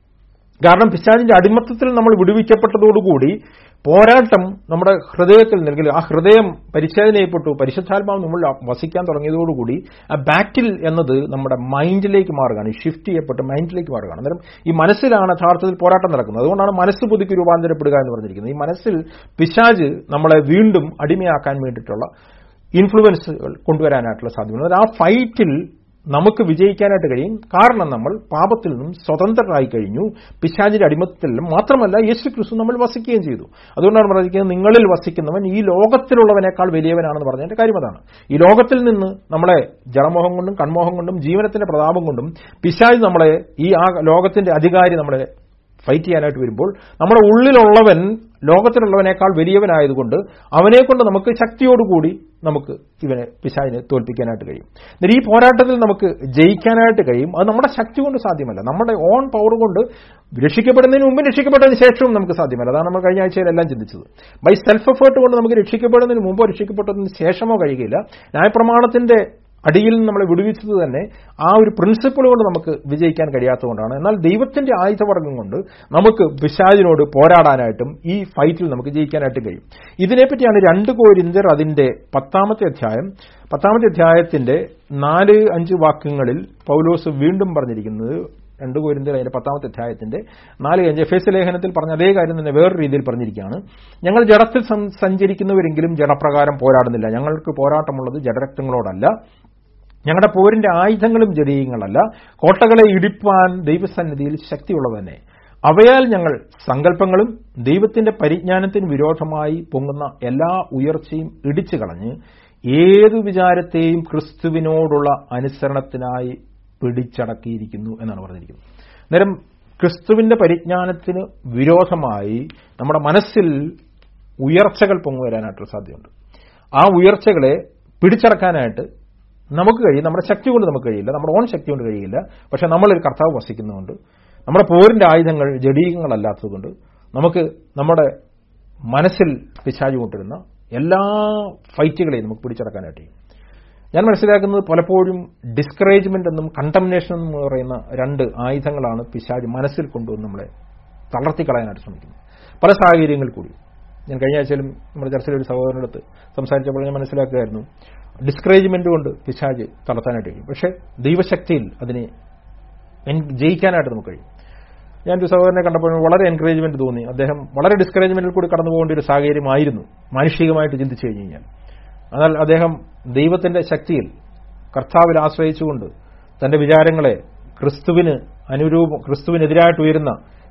കാരണം പിശാചിന്റെ അടിമത്തത്തിൽ നമ്മൾ വിടുവിക്കപ്പെട്ടതോടുകൂടി പോരാട്ടം നമ്മുടെ ഹൃദയത്തിൽ നൽകി ആ ഹൃദയം പരിച്ഛേദന ചെയ്യപ്പെട്ടു പരിശുദ്ധാത്മാവ് നമ്മൾ വസിക്കാൻ തുടങ്ങിയതോടുകൂടി ആ ബാറ്റിൽ എന്നത് നമ്മുടെ മൈൻഡിലേക്ക് മാറുകയാണ് ഷിഫ്റ്റ് ചെയ്യപ്പെട്ട് മൈൻഡിലേക്ക് മാറുകയാണ് അന്നേരം ഈ മനസ്സിലാണ് യഥാർത്ഥത്തിൽ പോരാട്ടം നടക്കുന്നത് അതുകൊണ്ടാണ് മനസ്സ് പുതുക്കി രൂപാന്തരപ്പെടുക എന്ന് പറഞ്ഞിരിക്കുന്നത് ഈ മനസ്സിൽ പിശാജ് നമ്മളെ വീണ്ടും അടിമയാക്കാൻ വേണ്ടിയിട്ടുള്ള ഇൻഫ്ലുവൻസുകൾ കൊണ്ടുവരാനായിട്ടുള്ള സാധ്യത ആ ഫൈറ്റിൽ നമുക്ക് വിജയിക്കാനായിട്ട് കഴിയും കാരണം നമ്മൾ പാപത്തിൽ നിന്നും സ്വതന്ത്രരായി കഴിഞ്ഞു പിശാചിന്റെ അടിമത്തിൽ മാത്രമല്ല യേശു ക്രിസ്തു നമ്മൾ വസിക്കുകയും ചെയ്തു അതുകൊണ്ടാണ് പറഞ്ഞിരിക്കുന്നത് നിങ്ങളിൽ വസിക്കുന്നവൻ ഈ ലോകത്തിലുള്ളവനേക്കാൾ വലിയവനാണെന്ന് പറഞ്ഞതിന്റെ കാര്യം അതാണ് ഈ ലോകത്തിൽ നിന്ന് നമ്മളെ ജഡമോഹം കൊണ്ടും കൺമോഹം കൊണ്ടും ജീവനത്തിന്റെ പ്രതാപം കൊണ്ടും പിശാജ് നമ്മളെ ഈ ആ ലോകത്തിന്റെ അധികാരി നമ്മളെ ഫൈറ്റ് ചെയ്യാനായിട്ട് വരുമ്പോൾ നമ്മുടെ ഉള്ളിലുള്ളവൻ ലോകത്തിലുള്ളവനേക്കാൾ വലിയവനായതുകൊണ്ട് അവനെ കൊണ്ട് നമുക്ക് ശക്തിയോടുകൂടി നമുക്ക് ഇവനെ പിശാചിനെ തോൽപ്പിക്കാനായിട്ട് കഴിയും എന്നാൽ ഈ പോരാട്ടത്തിൽ നമുക്ക് ജയിക്കാനായിട്ട് കഴിയും അത് നമ്മുടെ ശക്തി കൊണ്ട് സാധ്യമല്ല നമ്മുടെ ഓൺ പവർ കൊണ്ട് രക്ഷിക്കപ്പെടുന്നതിന് മുമ്പ് രക്ഷിക്കപ്പെട്ടതിന് ശേഷവും നമുക്ക് സാധ്യമല്ല അതാണ് നമ്മൾ കഴിഞ്ഞ ആഴ്ചയിലെല്ലാം ചിന്തിച്ചത് ബൈ സെൽഫ് എഫേർട്ട് കൊണ്ട് നമുക്ക് രക്ഷിക്കപ്പെടുന്നതിന് മുമ്പോ രക്ഷിക്കപ്പെട്ടതിന് ശേഷമോ കഴിയുകയില്ല ന്യായപ്രമാണത്തിന്റെ അടിയിൽ നിന്ന് നമ്മളെ വിടുവിച്ചത് തന്നെ ആ ഒരു പ്രിൻസിപ്പിൾ കൊണ്ട് നമുക്ക് വിജയിക്കാൻ കഴിയാത്തതുകൊണ്ടാണ് എന്നാൽ ദൈവത്തിന്റെ ആയുധവർഗം കൊണ്ട് നമുക്ക് പിശാചിനോട് പോരാടാനായിട്ടും ഈ ഫൈറ്റിൽ നമുക്ക് ജയിക്കാനായിട്ടും കഴിയും ഇതിനെപ്പറ്റിയാണ് രണ്ട് കോരിന്തർ അതിന്റെ പത്താമത്തെ അധ്യായം പത്താമത്തെ അധ്യായത്തിന്റെ നാല് അഞ്ച് വാക്യങ്ങളിൽ പൗലോസ് വീണ്ടും പറഞ്ഞിരിക്കുന്നത് രണ്ട് കോരിന്തർ അതിന്റെ പത്താമത്തെ അധ്യായത്തിന്റെ നാല് അഞ്ച് എഫ് എസ് ലേഖനത്തിൽ പറഞ്ഞ അതേ കാര്യം തന്നെ വേറൊരു രീതിയിൽ പറഞ്ഞിരിക്കുകയാണ് ഞങ്ങൾ ജഡത്തിൽ സഞ്ചരിക്കുന്നവരെങ്കിലും ജഡപ്രകാരം പോരാടുന്നില്ല ഞങ്ങൾക്ക് പോരാട്ടമുള്ളത് ജഡരക്തങ്ങളോടല്ല ഞങ്ങളുടെ പോരിന്റെ ആയുധങ്ങളും ജടീയങ്ങളല്ല കോട്ടകളെ ഇടിപ്പാൻ ദൈവസന്നിധിയിൽ ശക്തിയുള്ളവ തന്നെ അവയാൽ ഞങ്ങൾ സങ്കല്പങ്ങളും ദൈവത്തിന്റെ പരിജ്ഞാനത്തിന് വിരോധമായി പൊങ്ങുന്ന എല്ലാ ഉയർച്ചയും ഇടിച്ചു കളഞ്ഞ് ഏതു വിചാരത്തെയും ക്രിസ്തുവിനോടുള്ള അനുസരണത്തിനായി പിടിച്ചടക്കിയിരിക്കുന്നു എന്നാണ് പറഞ്ഞിരിക്കുന്നത് നേരം ക്രിസ്തുവിന്റെ പരിജ്ഞാനത്തിന് വിരോധമായി നമ്മുടെ മനസ്സിൽ ഉയർച്ചകൾ പൊങ്ങുവരാനായിട്ടുള്ള സാധ്യതയുണ്ട് ആ ഉയർച്ചകളെ പിടിച്ചടക്കാനായിട്ട് നമുക്ക് കഴിയും നമ്മുടെ ശക്തി കൊണ്ട് നമുക്ക് കഴിയില്ല നമ്മുടെ ഓൺ ശക്തി കൊണ്ട് കഴിയില്ല പക്ഷെ നമ്മളൊരു കർത്താവ് വസിക്കുന്നതുകൊണ്ട് നമ്മുടെ പോരിന്റെ ആയുധങ്ങൾ ജഡീകങ്ങളല്ലാത്തതുകൊണ്ട് നമുക്ക് നമ്മുടെ മനസ്സിൽ പിശാചു കൊണ്ടിരുന്ന എല്ലാ ഫൈറ്റുകളെയും നമുക്ക് പിടിച്ചടക്കാനായിട്ട് കഴിയും ഞാൻ മനസ്സിലാക്കുന്നത് പലപ്പോഴും ഡിസ്കറേജ്മെന്റ് എന്നും കണ്ടംനേഷൻ എന്നും പറയുന്ന രണ്ട് ആയുധങ്ങളാണ് പിശാജ് മനസ്സിൽ കൊണ്ടുവന്ന് നമ്മളെ തളർത്തിക്കളയാനായിട്ട് ശ്രമിക്കുന്നത് പല സാഹചര്യങ്ങളിൽ കൂടി ഞാൻ കഴിഞ്ഞ ആഴ്ചയിലും നമ്മുടെ ചർച്ചയിൽ ഒരു സഹോദരനടുത്ത് സംസാരിച്ചപ്പോൾ ഞാൻ മനസ്സിലാക്കുകയായിരുന്നു ഡിസ്കറേജ്മെന്റ് കൊണ്ട് പിശാജ് തളർത്താനായിട്ട് കഴിയും പക്ഷേ ദൈവശക്തിയിൽ അതിനെ ജയിക്കാനായിട്ട് നമുക്ക് കഴിയും ഞാനൊരു സഹോദരനെ കണ്ടപ്പോൾ വളരെ എൻകറേജ്മെന്റ് തോന്നി അദ്ദേഹം വളരെ ഡിസ്കറേജ്മെന്റിൽ കൂടി കടന്നു പോകേണ്ട ഒരു സാഹചര്യമായിരുന്നു മാനുഷികമായിട്ട് ചിന്തിച്ചു കഴിഞ്ഞു കഴിഞ്ഞാൽ എന്നാൽ അദ്ദേഹം ദൈവത്തിന്റെ ശക്തിയിൽ കർത്താവിൽ ആശ്രയിച്ചുകൊണ്ട് തന്റെ വിചാരങ്ങളെ ക്രിസ്തുവിന് അനുരൂപം ക്രിസ്തുവിനെതിരായിട്ട് ഉയരുന്ന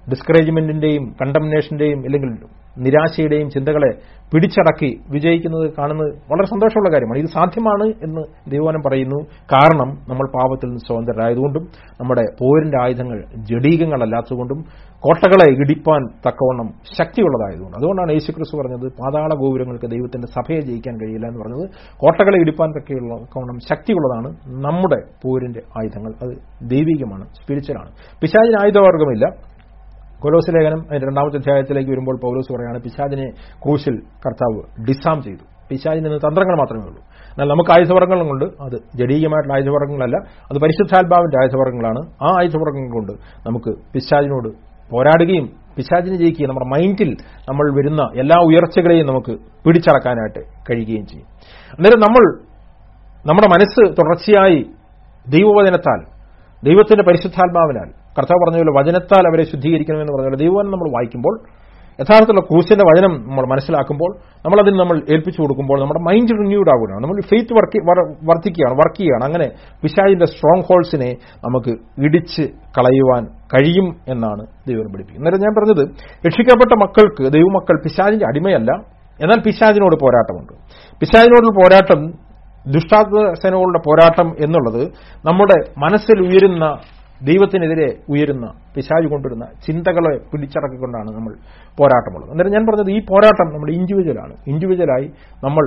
ഡിസ്കറേജ്മെന്റിന്റെയും കണ്ടംനേഷന്റെയും അല്ലെങ്കിൽ നിരാശയുടെയും ചിന്തകളെ പിടിച്ചടക്കി വിജയിക്കുന്നത് കാണുന്നത് വളരെ സന്തോഷമുള്ള കാര്യമാണ് ഇത് സാധ്യമാണ് എന്ന് ദൈവവനം പറയുന്നു കാരണം നമ്മൾ പാപത്തിൽ നിന്ന് സ്വതന്ത്രരായതുകൊണ്ടും നമ്മുടെ പോരിന്റെ ആയുധങ്ങൾ ജഡീകങ്ങളല്ലാത്തതുകൊണ്ടും കോട്ടകളെ ഇടിപ്പാൻ തക്കവണ്ണം ശക്തിയുള്ളതായതുകൊണ്ട് അതുകൊണ്ടാണ് യേശുക്രിസ്തു പറഞ്ഞത് പാതാള ഗോപുരങ്ങൾക്ക് ദൈവത്തിന്റെ സഭയെ ജയിക്കാൻ കഴിയില്ല എന്ന് പറഞ്ഞത് കോട്ടകളെ ഇടിപ്പാൻ തക്കയുള്ള തക്കവണ്ണം ശക്തിയുള്ളതാണ് നമ്മുടെ പോരിന്റെ ആയുധങ്ങൾ അത് ദൈവികമാണ് സ്പിരിച്വലാണ് പിശാചിന് ആയുധവർഗമില്ല കൊലോസ് ലേഖനം അതിന്റെ രണ്ടാമത്തെ അധ്യായത്തിലേക്ക് വരുമ്പോൾ പൗലോസ് പറയാണ് പിശാചിനെ ക്രൂശിൽ കർത്താവ് ഡിസാം ചെയ്തു പിശാചിന് നിന്ന് തന്ത്രങ്ങൾ മാത്രമേ ഉള്ളൂ എന്നാൽ നമുക്ക് ആയുധവർഗ്ഗങ്ങളുണ്ട് അത് ജഡീയമായിട്ടുള്ള ആയുധവർഗ്ഗങ്ങളല്ല അത് പരിശുദ്ധാത്മാവിന്റെ ആയുധവർഗ്ഗങ്ങളാണ് ആ ആയുധവർഗ്ഗങ്ങൾ കൊണ്ട് നമുക്ക് പിശാചിനോട് പോരാടുകയും പിശാചിനെ ജയിക്കുകയും നമ്മുടെ മൈൻഡിൽ നമ്മൾ വരുന്ന എല്ലാ ഉയർച്ചകളെയും നമുക്ക് പിടിച്ചടക്കാനായിട്ട് കഴിയുകയും ചെയ്യും അന്നേരം നമ്മൾ നമ്മുടെ മനസ്സ് തുടർച്ചയായി ദൈവവചനത്താൽ ദൈവത്തിന്റെ പരിശുദ്ധാത്മാവിനാൽ കർത്താവ് പറഞ്ഞ പോലെ വചനത്താൽ അവരെ ശുദ്ധീകരിക്കണമെന്ന് പറഞ്ഞ പോലെ ദൈവവചനം നമ്മൾ വായിക്കുമ്പോൾ യഥാർത്ഥത്തിലുള്ള ക്രൂശിന്റെ വചനം നമ്മൾ മനസ്സിലാക്കുമ്പോൾ നമ്മൾ അതിന് നമ്മൾ ഏൽപ്പിച്ചു കൊടുക്കുമ്പോൾ നമ്മുടെ മൈൻഡ് റിന്യൂഡ് ആകുകയാണ് നമ്മൾ ഫെയ്ത്ത് വർക്ക് വർദ്ധിക്കുകയാണ് വർക്ക് ചെയ്യുകയാണ് അങ്ങനെ പിശാചിന്റെ സ്ട്രോങ് ഹോൾസിനെ നമുക്ക് ഇടിച്ച് കളയുവാൻ കഴിയും എന്നാണ് ദൈവം പഠിപ്പിക്കുന്നത് അന്നേരം ഞാൻ പറഞ്ഞത് രക്ഷിക്കപ്പെട്ട മക്കൾക്ക് ദൈവമക്കൾ പിശാചിന്റെ അടിമയല്ല എന്നാൽ പിശാചിനോട് പോരാട്ടമുണ്ട് പിശാചിനോടുള്ള പോരാട്ടം ദുഷ്ടാത്മസേനകളുടെ പോരാട്ടം എന്നുള്ളത് നമ്മുടെ മനസ്സിൽ ഉയരുന്ന ദൈവത്തിനെതിരെ ഉയരുന്ന പിശാജ് കൊണ്ടുവരുന്ന ചിന്തകളെ പിടിച്ചടക്കിക്കൊണ്ടാണ് നമ്മൾ പോരാട്ടമുള്ളത് അന്നേരം ഞാൻ പറഞ്ഞത് ഈ പോരാട്ടം നമ്മുടെ ഇൻഡിവിജ്വലാണ് ഇൻഡിവിജ്വലായി നമ്മൾ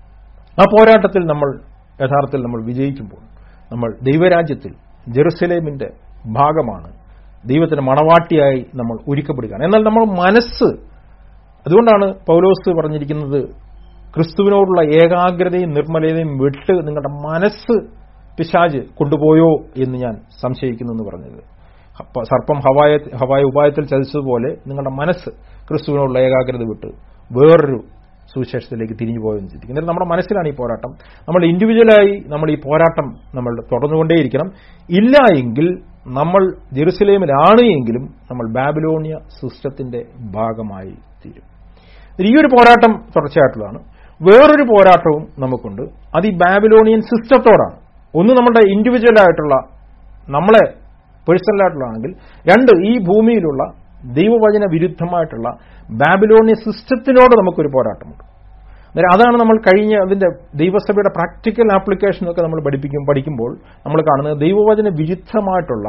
ആ പോരാട്ടത്തിൽ നമ്മൾ യഥാർത്ഥത്തിൽ നമ്മൾ വിജയിക്കുമ്പോൾ നമ്മൾ ദൈവരാജ്യത്തിൽ ജെറുസലേമിന്റെ ഭാഗമാണ് ദൈവത്തിന്റെ മണവാട്ടിയായി നമ്മൾ ഒരുക്കപ്പെടുകയാണ് എന്നാൽ നമ്മൾ മനസ്സ് അതുകൊണ്ടാണ് പൗലോസ് പറഞ്ഞിരിക്കുന്നത് ക്രിസ്തുവിനോടുള്ള ഏകാഗ്രതയും നിർമ്മലതയും വിട്ട് നിങ്ങളുടെ മനസ്സ് പിശാജ് കൊണ്ടുപോയോ എന്ന് ഞാൻ സംശയിക്കുന്നു എന്ന് പറഞ്ഞത് സർപ്പം ഹവായ ഹവായ ഉപായത്തിൽ ചതിച്ചതുപോലെ നിങ്ങളുടെ മനസ്സ് ക്രിസ്തുവിനോടുള്ള ഏകാഗ്രത വിട്ട് വേറൊരു സുവിശേഷത്തിലേക്ക് തിരിഞ്ഞു പോയെന്ന് ചിന്തിക്കും എന്നാൽ നമ്മുടെ മനസ്സിലാണ് ഈ പോരാട്ടം നമ്മൾ ഇൻഡിവിജ്വലായി നമ്മൾ ഈ പോരാട്ടം നമ്മൾ തുടർന്നുകൊണ്ടേയിരിക്കണം ഇല്ല എങ്കിൽ നമ്മൾ ജെറുസലേമിലാണ് എങ്കിലും നമ്മൾ ബാബിലോണിയ സിസ്റ്റത്തിന്റെ ഭാഗമായി തീരും ഈ ഒരു പോരാട്ടം തുടർച്ചയായിട്ടുള്ളതാണ് വേറൊരു പോരാട്ടവും നമുക്കുണ്ട് അത് ഈ ബാബിലോണിയൻ സിസ്റ്റത്തോടാണ് ഒന്ന് നമ്മുടെ ഇൻഡിവിജ്വൽ ആയിട്ടുള്ള നമ്മളെ പേഴ്സണലായിട്ടുള്ളതാണെങ്കിൽ രണ്ട് ഈ ഭൂമിയിലുള്ള ദൈവവചന വിരുദ്ധമായിട്ടുള്ള ബാബിലോണിയ സിസ്റ്റത്തിനോട് നമുക്കൊരു പോരാട്ടമുണ്ട് അന്നേരം അതാണ് നമ്മൾ കഴിഞ്ഞ അതിന്റെ ദൈവസഭയുടെ പ്രാക്ടിക്കൽ ആപ്ലിക്കേഷനൊക്കെ നമ്മൾ പഠിപ്പിക്കും പഠിക്കുമ്പോൾ നമ്മൾ കാണുന്നത് ദൈവവചന വിരുദ്ധമായിട്ടുള്ള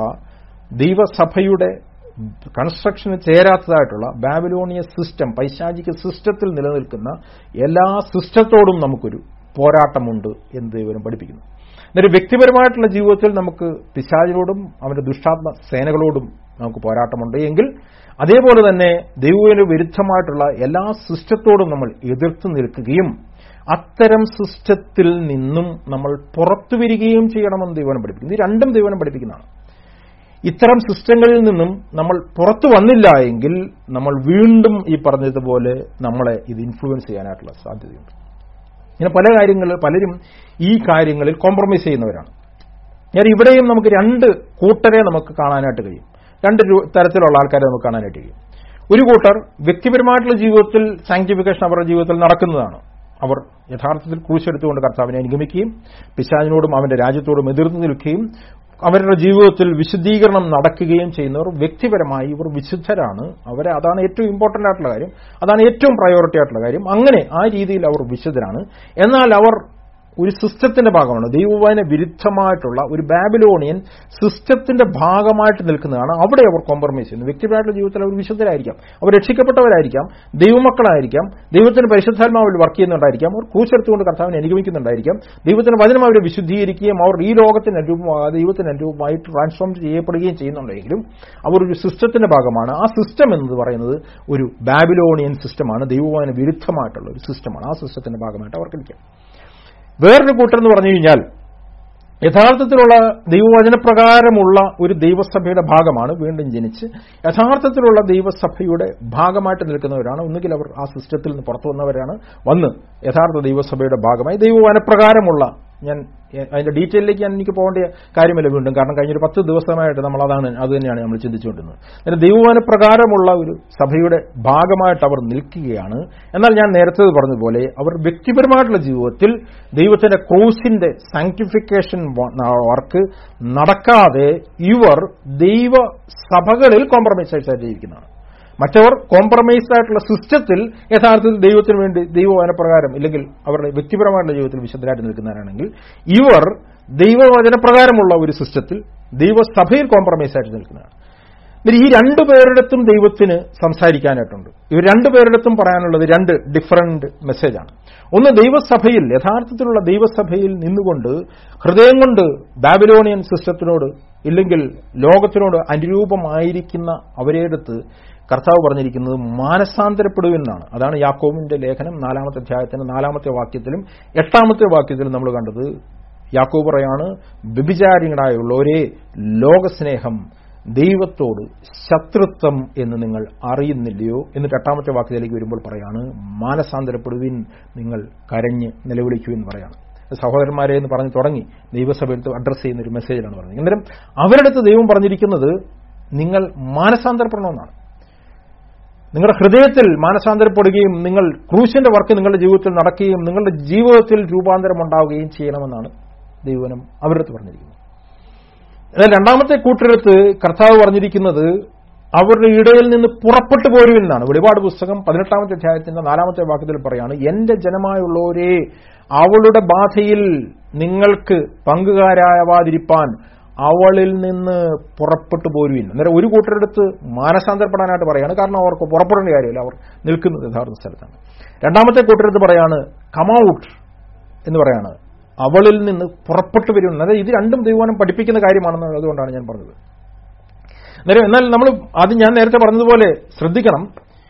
ദൈവസഭയുടെ കൺസ്ട്രക്ഷന് ചേരാത്തതായിട്ടുള്ള ബാബിലോണിയ സിസ്റ്റം പൈശാചിക സിസ്റ്റത്തിൽ നിലനിൽക്കുന്ന എല്ലാ സിസ്റ്റത്തോടും നമുക്കൊരു പോരാട്ടമുണ്ട് എന്ന് ദൈവം പഠിപ്പിക്കുന്നു എന്നിട്ട് വ്യക്തിപരമായിട്ടുള്ള ജീവിതത്തിൽ നമുക്ക് പിശാചിനോടും അവന്റെ ദുഷ്ടാത്മ സേനകളോടും നമുക്ക് പോരാട്ടമുണ്ട് എങ്കിൽ അതേപോലെ തന്നെ ദൈവവിന് വിരുദ്ധമായിട്ടുള്ള എല്ലാ സിസ്റ്റത്തോടും നമ്മൾ എതിർത്ത് നിൽക്കുകയും അത്തരം സിസ്റ്റത്തിൽ നിന്നും നമ്മൾ പുറത്തു വരികയും ചെയ്യണമെന്ന് ദൈവനം പഠിപ്പിക്കുന്നു ഇത് രണ്ടും ദൈവനം പഠിപ്പിക്കുന്നതാണ് ഇത്തരം സിസ്റ്റങ്ങളിൽ നിന്നും നമ്മൾ പുറത്തു വന്നില്ല എങ്കിൽ നമ്മൾ വീണ്ടും ഈ പറഞ്ഞതുപോലെ നമ്മളെ ഇത് ഇൻഫ്ലുവൻസ് ചെയ്യാനായിട്ടുള്ള സാധ്യതയുണ്ട് ഇങ്ങനെ പല കാര്യങ്ങൾ പലരും ഈ കാര്യങ്ങളിൽ കോംപ്രമൈസ് ചെയ്യുന്നവരാണ് ഞാൻ ഇവിടെയും നമുക്ക് രണ്ട് കൂട്ടരെ നമുക്ക് കാണാനായിട്ട് കഴിയും രണ്ട് തരത്തിലുള്ള ആൾക്കാരെ നമുക്ക് കാണാനായിട്ട് കഴിയും ഒരു കൂട്ടർ വ്യക്തിപരമായിട്ടുള്ള ജീവിതത്തിൽ സാങ്ക്ടിഫിക്കേഷൻ അവരുടെ ജീവിതത്തിൽ നടക്കുന്നതാണ് അവർ യഥാർത്ഥത്തിൽ ക്രൂശെടുത്തുകൊണ്ട് കർത്താവിനെ അനുഗമിക്കുകയും പിശാചിനോടും അവന്റെ രാജ്യത്തോടും എതിർത്ത് നിൽക്കുകയും അവരുടെ ജീവിതത്തിൽ വിശുദ്ധീകരണം നടക്കുകയും ചെയ്യുന്നവർ വ്യക്തിപരമായി ഇവർ വിശുദ്ധരാണ് അവരെ അതാണ് ഏറ്റവും ഇമ്പോർട്ടന്റ് ആയിട്ടുള്ള കാര്യം അതാണ് ഏറ്റവും പ്രയോറിറ്റി ആയിട്ടുള്ള കാര്യം അങ്ങനെ ആ രീതിയിൽ അവർ വിശുദ്ധരാണ് എന്നാൽ അവർ ഒരു സിസ്റ്റത്തിന്റെ ഭാഗമാണ് ദൈവവായന വിരുദ്ധമായിട്ടുള്ള ഒരു ബാബിലോണിയൻ സിസ്റ്റത്തിന്റെ ഭാഗമായിട്ട് നിൽക്കുന്നതാണ് അവിടെ അവർ കോംപ്രമൈസ് ചെയ്യുന്നത് വ്യക്തിപരമായിട്ടുള്ള ജീവിതത്തിൽ അവർ വിശുദ്ധരായിരിക്കാം അവർ രക്ഷിക്കപ്പെട്ടവരായിരിക്കാം ദൈവമക്കളായിരിക്കാം ദൈവത്തിന് പരിശുദ്ധാത്മാവിൽ വർക്ക് ചെയ്യുന്നുണ്ടായിരിക്കാം അവർ കൂച്ചെടുത്തുകൊണ്ട് കർത്താവിനെ അനുഗമിക്കുന്നുണ്ടായിരിക്കാം ദൈവത്തിന് വചനം അവരെ വിശുദ്ധീകരിക്കുകയും അവർ ഈ ലോകത്തിന് അനുരൂപമാകാതെ ദൈവത്തിന് അനുരൂപമായിട്ട് ട്രാൻസ്ഫോം ചെയ്യപ്പെടുകയും ചെയ്യുന്നുണ്ടെങ്കിലും അവർ ഒരു സിസ്റ്റത്തിന്റെ ഭാഗമാണ് ആ സിസ്റ്റം എന്ന് പറയുന്നത് ഒരു ബാബിലോണിയൻ സിസ്റ്റമാണ് ദൈവവായന വിരുദ്ധമായിട്ടുള്ള ഒരു സിസ്റ്റമാണ് ആ സിസ്റ്റത്തിന്റെ ഭാഗമായിട്ട് അവർക്ക് നിൽക്കാം വേറൊരു കൂട്ടർ എന്ന് പറഞ്ഞു കഴിഞ്ഞാൽ യഥാർത്ഥത്തിലുള്ള ദൈവവചനപ്രകാരമുള്ള ഒരു ദൈവസഭയുടെ ഭാഗമാണ് വീണ്ടും ജനിച്ച് യഥാർത്ഥത്തിലുള്ള ദൈവസഭയുടെ ഭാഗമായിട്ട് നിൽക്കുന്നവരാണ് ഒന്നുകിൽ അവർ ആ സിസ്റ്റത്തിൽ നിന്ന് പുറത്തു വന്നവരാണ് വന്ന് യഥാർത്ഥ ദൈവസഭയുടെ ഭാഗമായി ദൈവവചനപ്രകാരമുള്ള ഞാൻ അതിന്റെ ഡീറ്റെയിലേക്ക് ഞാൻ എനിക്ക് പോകേണ്ട കാര്യമില്ല വീണ്ടും കാരണം കഴിഞ്ഞൊരു പത്ത് ദിവസമായിട്ട് നമ്മൾ അതാണ് അത് തന്നെയാണ് നമ്മൾ ചിന്തിച്ചുകൊണ്ടിരുന്നത് അതിന് ദൈവവചനപ്രകാരമുള്ള ഒരു സഭയുടെ ഭാഗമായിട്ട് അവർ നിൽക്കുകയാണ് എന്നാൽ ഞാൻ നേരത്തെ പറഞ്ഞതുപോലെ അവർ വ്യക്തിപരമായിട്ടുള്ള ജീവിതത്തിൽ ദൈവത്തിന്റെ ക്രൂസിന്റെ സാങ്ക്ടിഫിക്കേഷൻ വർക്ക് നടക്കാതെ ഇവർ ദൈവ സഭകളിൽ കോംപ്രമൈസ് ആയിട്ട് ജീവിക്കുന്നതാണ് മറ്റവർ കോംപ്രമൈസ്ഡ് ആയിട്ടുള്ള സിസ്റ്റത്തിൽ യഥാർത്ഥത്തിൽ ദൈവത്തിന് വേണ്ടി ദൈവവചനപ്രകാരം ഇല്ലെങ്കിൽ അവരുടെ വ്യക്തിപരമായിട്ടുള്ള ജീവിതത്തിൽ വിശുദ്ധരായിട്ട് നിൽക്കുന്നവരാണെങ്കിൽ ഇവർ ദൈവവചനപ്രകാരമുള്ള ഒരു സിസ്റ്റത്തിൽ ദൈവസഭയിൽ കോംപ്രമൈസ് ആയിട്ട് നിൽക്കുന്നതാണ് എന്നിട്ട് ഈ രണ്ടു പേരിടത്തും ദൈവത്തിന് സംസാരിക്കാനായിട്ടുണ്ട് ഇവർ രണ്ടു പേരിടത്തും പറയാനുള്ളത് രണ്ട് ഡിഫറന്റ് മെസ്സേജാണ് ഒന്ന് ദൈവസഭയിൽ യഥാർത്ഥത്തിലുള്ള ദൈവസഭയിൽ നിന്നുകൊണ്ട് ഹൃദയം കൊണ്ട് ബാബിലോണിയൻ സിസ്റ്റത്തിനോട് ഇല്ലെങ്കിൽ ലോകത്തിനോട് അനുരൂപമായിരിക്കുന്ന അവരെടുത്ത് കർത്താവ് പറഞ്ഞിരിക്കുന്നത് മാനസാന്തരപ്പെടുമെന്നാണ് അതാണ് യാക്കോബിന്റെ ലേഖനം നാലാമത്തെ അധ്യായത്തിന്റെ നാലാമത്തെ വാക്യത്തിലും എട്ടാമത്തെ വാക്യത്തിലും നമ്മൾ കണ്ടത് യാക്കോബ് പറയാണ് വ്യഭിചാരികളായുള്ള ഒരേ ലോകസ്നേഹം ദൈവത്തോട് ശത്രുത്വം എന്ന് നിങ്ങൾ അറിയുന്നില്ലയോ എന്നിട്ട് എട്ടാമത്തെ വാക്യത്തിലേക്ക് വരുമ്പോൾ പറയാണ് മാനസാന്തരപ്പെടുവിൻ നിങ്ങൾ കരഞ്ഞ് നിലവിളിക്കുവിൻ പറയാണ് സഹോദരന്മാരെ എന്ന് പറഞ്ഞ് തുടങ്ങി ദൈവസഭയെടുത്ത് അഡ്രസ്സ് ചെയ്യുന്ന ഒരു മെസ്സേജിലാണ് പറഞ്ഞത് അന്നേരം അവരുടെ അടുത്ത് ദൈവം പറഞ്ഞിരിക്കുന്നത് നിങ്ങൾ മാനസാന്തരപ്പെടണമെന്നാണ് നിങ്ങളുടെ ഹൃദയത്തിൽ മാനസാന്തരപ്പെടുകയും നിങ്ങൾ ക്രൂശിന്റെ വർക്ക് നിങ്ങളുടെ ജീവിതത്തിൽ നടക്കുകയും നിങ്ങളുടെ ജീവിതത്തിൽ രൂപാന്തരം ഉണ്ടാവുകയും ചെയ്യണമെന്നാണ് ദൈവനം അവരുടെ അടുത്ത് പറഞ്ഞിരിക്കുന്നത് എന്നാൽ രണ്ടാമത്തെ കൂട്ടരെടുത്ത് കർത്താവ് പറഞ്ഞിരിക്കുന്നത് അവരുടെ ഇടയിൽ നിന്ന് പുറപ്പെട്ടു പോരുമെന്നാണ് വെളിപാട് പുസ്തകം പതിനെട്ടാമത്തെ അധ്യായത്തിന്റെ നാലാമത്തെ വാക്യത്തിൽ പറയാണ് എന്റെ ജനമായുള്ളവരെ അവളുടെ ബാധയിൽ നിങ്ങൾക്ക് പങ്കുകാരാവാതിരിപ്പാൻ അവളിൽ നിന്ന് പുറപ്പെട്ടു പോരുവിൻ അന്നേരം ഒരു കൂട്ടരെടുത്ത് മാനസാന്തരപ്പെടാനായിട്ട് പറയാണ് കാരണം അവർക്ക് പുറപ്പെടേണ്ട കാര്യമില്ല അവർ നിൽക്കുന്നത് യഥാർത്ഥ സ്ഥലത്താണ് രണ്ടാമത്തെ കൂട്ടരെടുത്ത് പറയാണ് കമൌട്ട് എന്ന് പറയാണ് അവളിൽ നിന്ന് പുറപ്പെട്ടു വരും അതായത് ഇത് രണ്ടും ദൈവവാനം പഠിപ്പിക്കുന്ന കാര്യമാണെന്ന് അതുകൊണ്ടാണ് ഞാൻ പറഞ്ഞത് അന്നേരം എന്നാൽ നമ്മൾ അത് ഞാൻ നേരത്തെ പറഞ്ഞതുപോലെ ശ്രദ്ധിക്കണം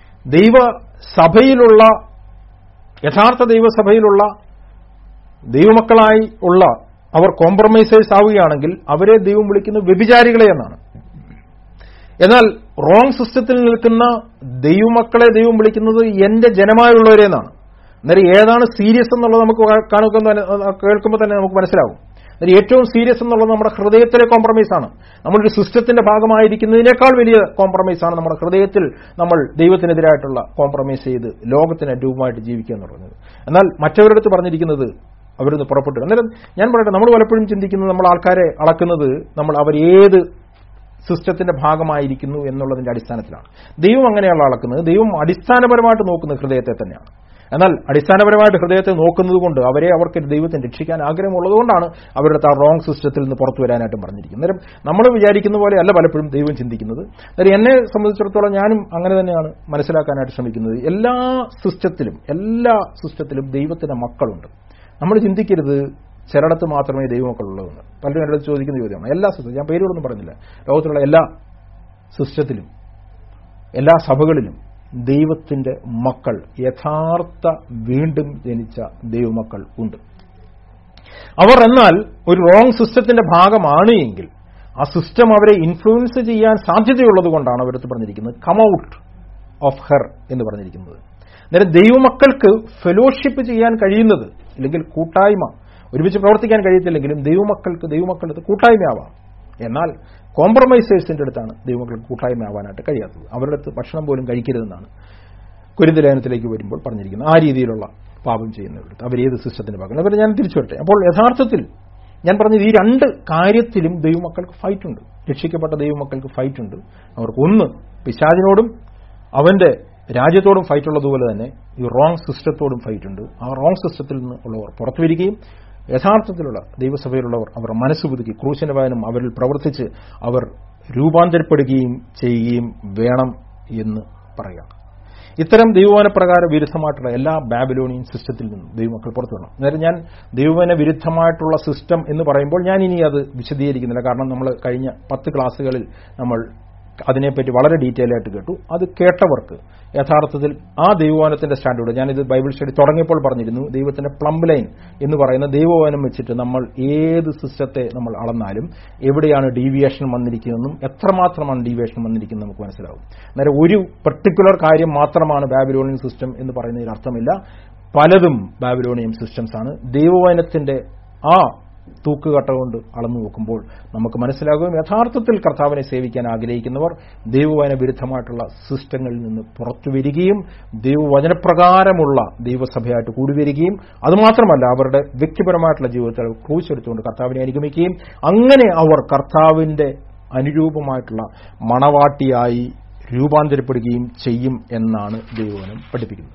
ദൈവസഭയിലുള്ള യഥാർത്ഥ ദൈവസഭയിലുള്ള ദൈവമക്കളായി ഉള്ള അവർ കോംപ്രമൈസേഴ്സ് ആവുകയാണെങ്കിൽ അവരെ ദൈവം വിളിക്കുന്നത് വ്യഭിചാരികളെ എന്നാണ് എന്നാൽ റോങ് സിസ്റ്റത്തിൽ നിൽക്കുന്ന ദൈവമക്കളെ ദൈവം വിളിക്കുന്നത് എന്റെ ജനമായുള്ളവരെ എന്നാണ് അന്നേരം ഏതാണ് സീരിയസ് എന്നുള്ളത് നമുക്ക് കാണുമ്പോൾ കേൾക്കുമ്പോൾ തന്നെ നമുക്ക് മനസ്സിലാവും അന്നേരം ഏറ്റവും സീരിയസ് എന്നുള്ളത് നമ്മുടെ ഹൃദയത്തിലെ കോംപ്രമൈസ് ആണ് നമ്മളൊരു സിസ്റ്റത്തിന്റെ ഭാഗമായിരിക്കുന്നതിനേക്കാൾ വലിയ കോംപ്രമൈസ് ആണ് നമ്മുടെ ഹൃദയത്തിൽ നമ്മൾ ദൈവത്തിനെതിരായിട്ടുള്ള കോംപ്രമൈസ് ചെയ്ത് ലോകത്തിന് രൂപമായിട്ട് ജീവിക്കുക എന്ന് പറയുന്നത് എന്നാൽ മറ്റവരുടെ അടുത്ത് പറഞ്ഞിരിക്കുന്നത് അവരിന്ന് പുറപ്പെട്ടു അന്നേരം ഞാൻ പറയട്ടെ നമ്മൾ പലപ്പോഴും ചിന്തിക്കുന്നത് നമ്മൾ ആൾക്കാരെ അളക്കുന്നത് നമ്മൾ അവർ ഏത് സിസ്റ്റത്തിന്റെ ഭാഗമായിരിക്കുന്നു എന്നുള്ളതിന്റെ അടിസ്ഥാനത്തിലാണ് ദൈവം അങ്ങനെയുള്ള അളക്കുന്നത് ദൈവം അടിസ്ഥാനപരമായിട്ട് നോക്കുന്നത് ഹൃദയത്തെ തന്നെയാണ് എന്നാൽ അടിസ്ഥാനപരമായിട്ട് ഹൃദയത്തെ നോക്കുന്നത് കൊണ്ട് അവരെ അവർക്ക് ദൈവത്തിന് രക്ഷിക്കാൻ ആഗ്രഹമുള്ളതുകൊണ്ടാണ് അവരുടെ ആ റോങ് സിസ്റ്റത്തിൽ നിന്ന് പുറത്തു വരാനായിട്ടും പറഞ്ഞിരിക്കുന്നത് അന്നേരം നമ്മൾ വിചാരിക്കുന്ന പോലെ അല്ല പലപ്പോഴും ദൈവം ചിന്തിക്കുന്നത് അന്നേരം എന്നെ സംബന്ധിച്ചിടത്തോളം ഞാനും അങ്ങനെ തന്നെയാണ് മനസ്സിലാക്കാനായിട്ട് ശ്രമിക്കുന്നത് എല്ലാ സിസ്റ്റത്തിലും എല്ലാ സിസ്റ്റത്തിലും ദൈവത്തിന്റെ മക്കളുണ്ട് നമ്മൾ ചിന്തിക്കരുത് ചിലയിടത്ത് മാത്രമേ ദൈവമക്കളുള്ളതെന്ന് പലരും എൻ്റെ അടുത്ത് ചോദിക്കുന്ന ചോദ്യമാണ് എല്ലാ സിസ്റ്റം ഞാൻ പേരുകളൊന്നും പറഞ്ഞില്ല ലോകത്തിലുള്ള എല്ലാ സിസ്റ്റത്തിലും എല്ലാ സഭകളിലും ദൈവത്തിന്റെ മക്കൾ യഥാർത്ഥ വീണ്ടും ജനിച്ച ദൈവമക്കൾ ഉണ്ട് അവർ എന്നാൽ ഒരു റോങ് സിസ്റ്റത്തിന്റെ ഭാഗമാണ് എങ്കിൽ ആ സിസ്റ്റം അവരെ ഇൻഫ്ലുവൻസ് ചെയ്യാൻ സാധ്യതയുള്ളത് കൊണ്ടാണ് അവരടുത്ത് പറഞ്ഞിരിക്കുന്നത് കം ഔട്ട് ഓഫ് ഹെർ എന്ന് പറഞ്ഞിരിക്കുന്നത് നേരെ ദൈവമക്കൾക്ക് ഫെലോഷിപ്പ് ചെയ്യാൻ കഴിയുന്നത് അല്ലെങ്കിൽ കൂട്ടായ്മ ഒരുമിച്ച് പ്രവർത്തിക്കാൻ കഴിയത്തില്ലെങ്കിലും ദൈവമക്കൾക്ക് ദൈവമക്കളുടെ കൂട്ടായ്മയാവാം എന്നാൽ കോംപ്രമൈസേഴ്സിന്റെ അടുത്താണ് ദൈവമക്കൾക്ക് കൂട്ടായ്മ ആവാനായിട്ട് കഴിയാത്തത് അവരുടെ അടുത്ത് ഭക്ഷണം പോലും കഴിക്കരുതെന്നാണ് കുരുന്തലേഖനത്തിലേക്ക് വരുമ്പോൾ പറഞ്ഞിരിക്കുന്നത് ആ രീതിയിലുള്ള പാപം ചെയ്യുന്നവരുടെ അവർ ഏത് സിസ്റ്റത്തിന്റെ ഭാഗം അവരെ ഞാൻ തിരിച്ചു വരട്ടെ അപ്പോൾ യഥാർത്ഥത്തിൽ ഞാൻ പറഞ്ഞത് ഈ രണ്ട് കാര്യത്തിലും ദൈവമക്കൾക്ക് ഫൈറ്റ് ഉണ്ട് രക്ഷിക്കപ്പെട്ട ദൈവമക്കൾക്ക് ഫൈറ്റ് ഉണ്ട് അവർക്ക് ഒന്ന് പിശാചിനോടും അവന്റെ രാജ്യത്തോടും ഫൈറ്റ് ഉള്ളതുപോലെ തന്നെ ഈ റോങ് സിസ്റ്റത്തോടും ഫൈറ്റ് ഉണ്ട് ആ റോങ് സിസ്റ്റത്തിൽ നിന്ന് ഉള്ളവർ പുറത്തു വരികയും യഥാർത്ഥത്തിലുള്ള ദൈവസഭയിലുള്ളവർ അവർ മനസ്സ് പുതുക്കി ക്രൂശിന്റെ വായനം അവരിൽ പ്രവർത്തിച്ച് അവർ രൂപാന്തരപ്പെടുകയും ചെയ്യുകയും വേണം എന്ന് പറയാം ഇത്തരം ദൈവവനപ്രകാര വിരുദ്ധമായിട്ടുള്ള എല്ലാ ബാബിലോണിയൻ സിസ്റ്റത്തിൽ നിന്നും ദൈവമക്കൾ പുറത്തു വരണം അന്നേരം ഞാൻ ദൈവവന വിരുദ്ധമായിട്ടുള്ള സിസ്റ്റം എന്ന് പറയുമ്പോൾ ഞാൻ ഇനി അത് വിശദീകരിക്കുന്നില്ല കാരണം നമ്മൾ കഴിഞ്ഞ പത്ത് ക്ലാസ്സുകളിൽ നമ്മൾ അതിനെപ്പറ്റി വളരെ ഡീറ്റെയിൽ ആയിട്ട് കേട്ടു അത് കേട്ടവർക്ക് യഥാർത്ഥത്തിൽ ആ ദൈവവാനത്തിന്റെ സ്റ്റാൻഡേർഡ് ഞാനിത് ബൈബിൾ സ്റ്റഡി തുടങ്ങിയപ്പോൾ പറഞ്ഞിരുന്നു ദൈവത്തിന്റെ പ്ലംബ് ലൈൻ എന്ന് പറയുന്ന ദൈവവാനം വെച്ചിട്ട് നമ്മൾ ഏത് സിസ്റ്റത്തെ നമ്മൾ അളന്നാലും എവിടെയാണ് ഡീവിയേഷൻ വന്നിരിക്കുന്നതെന്നും എത്രമാത്രമാണ് ഡീവിയേഷൻ വന്നിരിക്കുന്നത് നമുക്ക് മനസ്സിലാവും അന്നേരം ഒരു പെർട്ടിക്കുലർ കാര്യം മാത്രമാണ് ബാബിലോണിയൻ സിസ്റ്റം എന്ന് പറയുന്നതിൽ അർത്ഥമില്ല പലതും ബാബിലോണിയൻ സിസ്റ്റംസ് ആണ് ദൈവവചനത്തിന്റെ ആ തൂക്കുകട്ട കൊണ്ട് അളന്നു നോക്കുമ്പോൾ നമുക്ക് മനസ്സിലാകും യഥാർത്ഥത്തിൽ കർത്താവിനെ സേവിക്കാൻ ആഗ്രഹിക്കുന്നവർ ദൈവവചന വിരുദ്ധമായിട്ടുള്ള സിസ്റ്റങ്ങളിൽ നിന്ന് പുറത്തു വരികയും ദൈവവചനപ്രകാരമുള്ള ദൈവസഭയായിട്ട് കൂടി വരികയും അതുമാത്രമല്ല അവരുടെ വ്യക്തിപരമായിട്ടുള്ള ജീവിതത്തിൽ ക്രൂശെടുത്തുകൊണ്ട് കർത്താവിനെ അനുഗമിക്കുകയും അങ്ങനെ അവർ കർത്താവിന്റെ അനുരൂപമായിട്ടുള്ള മണവാട്ടിയായി രൂപാന്തരപ്പെടുകയും ചെയ്യും എന്നാണ് ദൈവവനം പഠിപ്പിക്കുന്നത്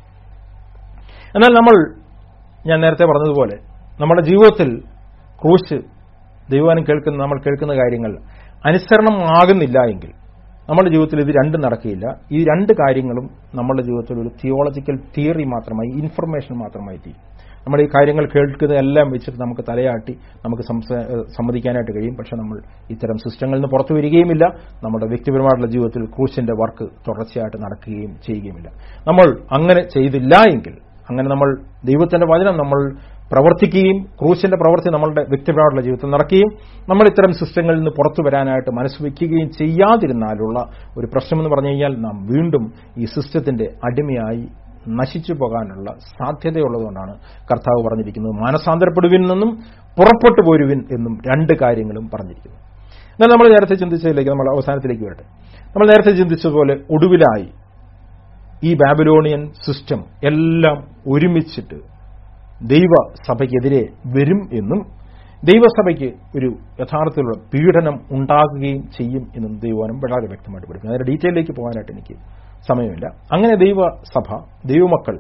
എന്നാൽ നമ്മൾ ഞാൻ നേരത്തെ പറഞ്ഞതുപോലെ നമ്മുടെ ജീവിതത്തിൽ ക്രൂശ് ദൈവവനം കേൾക്കുന്ന നമ്മൾ കേൾക്കുന്ന കാര്യങ്ങൾ അനുസരണം ആകുന്നില്ല എങ്കിൽ നമ്മുടെ ജീവിതത്തിൽ ഇത് രണ്ടും നടക്കുകയില്ല ഈ രണ്ട് കാര്യങ്ങളും നമ്മുടെ ജീവിതത്തിൽ ഒരു തിയോളജിക്കൽ തിയറി മാത്രമായി ഇൻഫർമേഷൻ മാത്രമായി തീരും നമ്മൾ ഈ കാര്യങ്ങൾ കേൾക്കുന്നതെല്ലാം വെച്ചിട്ട് നമുക്ക് തലയാട്ടി നമുക്ക് സംസ- ഏഹ് സമ്മതിക്കാനായിട്ട് കഴിയും പക്ഷെ നമ്മൾ ഇത്തരം സിസ്റ്റങ്ങളിൽ നിന്ന് പുറത്തു വരികയുമില്ല നമ്മുടെ വ്യക്തിപരമായിട്ടുള്ള ജീവിതത്തിൽ ക്രൂശിന്റെ വർക്ക് തുടർച്ചയായിട്ട് നടക്കുകയും ചെയ്യുകയുമില്ല നമ്മൾ അങ്ങനെ ചെയ്തില്ല എങ്കിൽ അങ്ങനെ നമ്മൾ ദൈവത്തിന്റെ വചനം നമ്മൾ പ്രവർത്തിക്കുകയും ക്രൂശിന്റെ പ്രവൃത്തി നമ്മളുടെ വ്യക്തിപരമായിട്ടുള്ള ജീവിതത്തിൽ നടക്കുകയും നമ്മൾ ഇത്തരം സിസ്റ്റങ്ങളിൽ നിന്ന് പുറത്തു വരാനായിട്ട് മനസ്സ് വയ്ക്കുകയും ചെയ്യാതിരുന്നാലുള്ള ഒരു പ്രശ്നമെന്ന് പറഞ്ഞു കഴിഞ്ഞാൽ നാം വീണ്ടും ഈ സിസ്റ്റത്തിന്റെ അടിമയായി നശിച്ചു പോകാനുള്ള സാധ്യതയുള്ളതുകൊണ്ടാണ് കർത്താവ് പറഞ്ഞിരിക്കുന്നത് മാനസാന്തരപ്പെടുവിൻ എന്നും പുറപ്പെട്ടു പോരുവിൻ എന്നും രണ്ട് കാര്യങ്ങളും പറഞ്ഞിരിക്കുന്നു എന്നാൽ നമ്മൾ നേരത്തെ ചിന്തിച്ചതിലേക്ക് നമ്മൾ അവസാനത്തിലേക്ക് വരട്ടെ നമ്മൾ നേരത്തെ ചിന്തിച്ചതുപോലെ ഒടുവിലായി ഈ ബാബിലോണിയൻ സിസ്റ്റം എല്ലാം ഒരുമിച്ചിട്ട് ദൈവസഭയ്ക്കെതിരെ വരും എന്നും ദൈവസഭയ്ക്ക് ഒരു യഥാർത്ഥത്തിലുള്ള പീഡനം ഉണ്ടാകുകയും ചെയ്യും എന്നും ദൈവവനം വളരെ വ്യക്തമായിട്ട് പഠിക്കും അതിന്റെ ഡീറ്റെയിലേക്ക് പോകാനായിട്ട് എനിക്ക് സമയമില്ല അങ്ങനെ ദൈവസഭ ദൈവമക്കൾ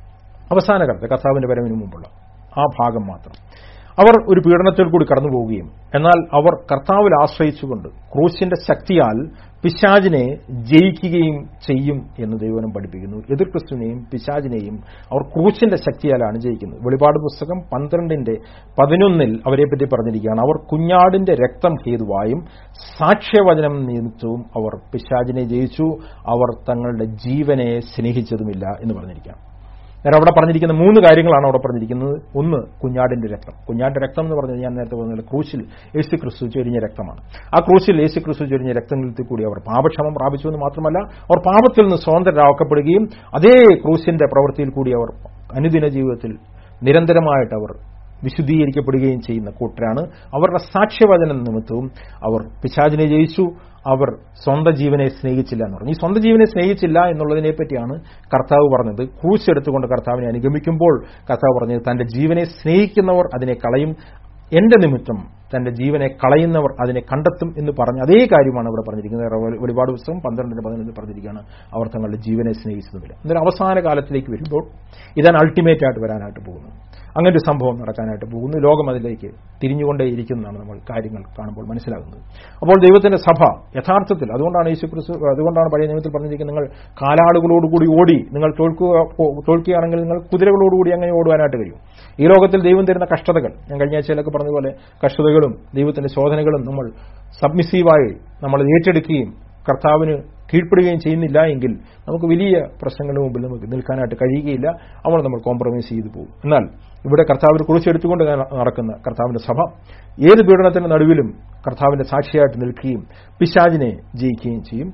അവസാന കാലത്ത് കർത്താവിന്റെ വരവിന് മുമ്പുള്ള ആ ഭാഗം മാത്രം അവർ ഒരു പീഡനത്തിൽ കൂടി കടന്നു പോവുകയും എന്നാൽ അവർ കർത്താവിൽ ആശ്രയിച്ചുകൊണ്ട് ക്രൂശിന്റെ ശക്തിയാൽ പിശാജിനെ ജയിക്കുകയും ചെയ്യും എന്ന് ദൈവനം പഠിപ്പിക്കുന്നു എതിർ ക്രിസ്തുവിനെയും പിശാജിനെയും അവർ ക്രൂശിന്റെ ശക്തിയാലാണ് ജയിക്കുന്നത് വെളിപാട് പുസ്തകം പന്ത്രണ്ടിന്റെ പതിനൊന്നിൽ അവരെപ്പറ്റി പറഞ്ഞിരിക്കുകയാണ് അവർ കുഞ്ഞാടിന്റെ രക്തം ഹേതുവായും സാക്ഷ്യവചനം നിമിത്തവും അവർ പിശാജിനെ ജയിച്ചു അവർ തങ്ങളുടെ ജീവനെ സ്നേഹിച്ചതുമില്ല എന്ന് പറഞ്ഞിരിക്കുകയാണ് ഞാൻ അവിടെ പറഞ്ഞിരിക്കുന്ന മൂന്ന് കാര്യങ്ങളാണ് അവിടെ പറഞ്ഞിരിക്കുന്നത് ഒന്ന് കുഞ്ഞാടിന്റെ രക്തം കുഞ്ഞാടിന്റെ രക്തം എന്ന് പറഞ്ഞത് ഞാൻ നേരത്തെ പറഞ്ഞ ക്രൂശിൽ യേശു ക്രിസ്തു ചൊരിഞ്ഞ രക്തമാണ് ആ ക്രൂശിൽ യേശു ക്രിസ്തു ചൊരിഞ്ഞ രക്തങ്ങളിൽ കൂടി അവർ പാപക്ഷമം പ്രാപിച്ചു എന്ന് മാത്രമല്ല അവർ പാപത്തിൽ നിന്ന് സ്വതന്ത്രരാക്കപ്പെടുകയും അതേ ക്രൂശിന്റെ പ്രവൃത്തിയിൽ കൂടി അവർ അനുദിന ജീവിതത്തിൽ നിരന്തരമായിട്ട് അവർ വിശുദ്ധീകരിക്കപ്പെടുകയും ചെയ്യുന്ന കൂട്ടരാണ് അവരുടെ സാക്ഷ്യവചന നിമിത്തവും അവർ പിശാചിനെ ജയിച്ചു അവർ സ്വന്തം ജീവനെ സ്നേഹിച്ചില്ല എന്ന് പറഞ്ഞു ഈ സ്വന്തം ജീവനെ സ്നേഹിച്ചില്ല എന്നുള്ളതിനെ പറ്റിയാണ് കർത്താവ് പറഞ്ഞത് ക്രൂശ് എടുത്തുകൊണ്ട് കർത്താവിനെ അനുഗമിക്കുമ്പോൾ കർത്താവ് പറഞ്ഞത് തന്റെ ജീവനെ സ്നേഹിക്കുന്നവർ അതിനെ കളയും എന്റെ നിമിത്തം തന്റെ ജീവനെ കളയുന്നവർ അതിനെ കണ്ടെത്തും എന്ന് പറഞ്ഞ അതേ കാര്യമാണ് ഇവിടെ പറഞ്ഞിരിക്കുന്നത് വെളി- വെളിപാട് പുസ്തകം പന്ത്രണ്ടിന് പതിനൊന്നിൽ പറഞ്ഞിരിക്കുകയാണ് അവർ തങ്ങളുടെ ജീവനെ സ്നേഹിച്ചതുമില്ല എന്നാൽ അവസാന കാലത്തിലേക്ക് വരുമ്പോൾ ഇതാണ് അൾട്ടിമേറ്റ് ആയിട്ട് വരാനായിട്ട് പോകുന്നത് അങ്ങനെ ഒരു സംഭവം നടക്കാനായിട്ട് പോകുന്നു ലോകം അതിലേക്ക് തിരിഞ്ഞുകൊണ്ടേയിരിക്കുന്നതാണ് നമ്മൾ കാര്യങ്ങൾ കാണുമ്പോൾ മനസ്സിലാകുന്നത് അപ്പോൾ ദൈവത്തിന്റെ സഭ യഥാർത്ഥത്തിൽ അതുകൊണ്ടാണ് യേശു ക്രിസ്തു അതുകൊണ്ടാണ് പഴയ നിയമത്തിൽ പറഞ്ഞിരിക്കുന്നത് നിങ്ങൾ കാലാളുകളോടുകൂടി ഓടി നിങ്ങൾ തോൽക്കുക തോൽക്കുകയാണെങ്കിൽ നിങ്ങൾ കുതിരകളോടുകൂടി അങ്ങനെ ഓടുവാനായിട്ട് കഴിയും ഈ ലോകത്തിൽ ദൈവം തരുന്ന കഷ്ടതകൾ ഞാൻ കഴിഞ്ഞ ആഴ്ചയിലൊക്കെ പറഞ്ഞതുപോലെ കഷ്ടതകളും ദൈവത്തിന്റെ ശോധനകളും നമ്മൾ സബ്മിസീവായി നമ്മൾ ഏറ്റെടുക്കുകയും കർത്താവിന് കീഴ്പ്പെടുകയും ചെയ്യുന്നില്ല എങ്കിൽ നമുക്ക് വലിയ പ്രശ്നങ്ങളുടെ മുമ്പിൽ നമുക്ക് നിൽക്കാനായിട്ട് കഴിയുകയില്ല അവൾ നമ്മൾ കോംപ്രമൈസ് ചെയ്തു പോകും എന്നാൽ ഇവിടെ കർത്താവിനെ കുറിച്ചെടുത്തുകൊണ്ട് നടക്കുന്ന കർത്താവിന്റെ സഭ ഏത് പീഡനത്തിന്റെ നടുവിലും കർത്താവിന്റെ സാക്ഷിയായിട്ട് നിൽക്കുകയും പിശാചിനെ ജയിക്കുകയും ചെയ്യും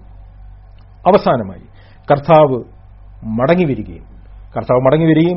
അവസാനമായി കർത്താവ് മടങ്ങി വരികയും കർത്താവ് മടങ്ങി വരികയും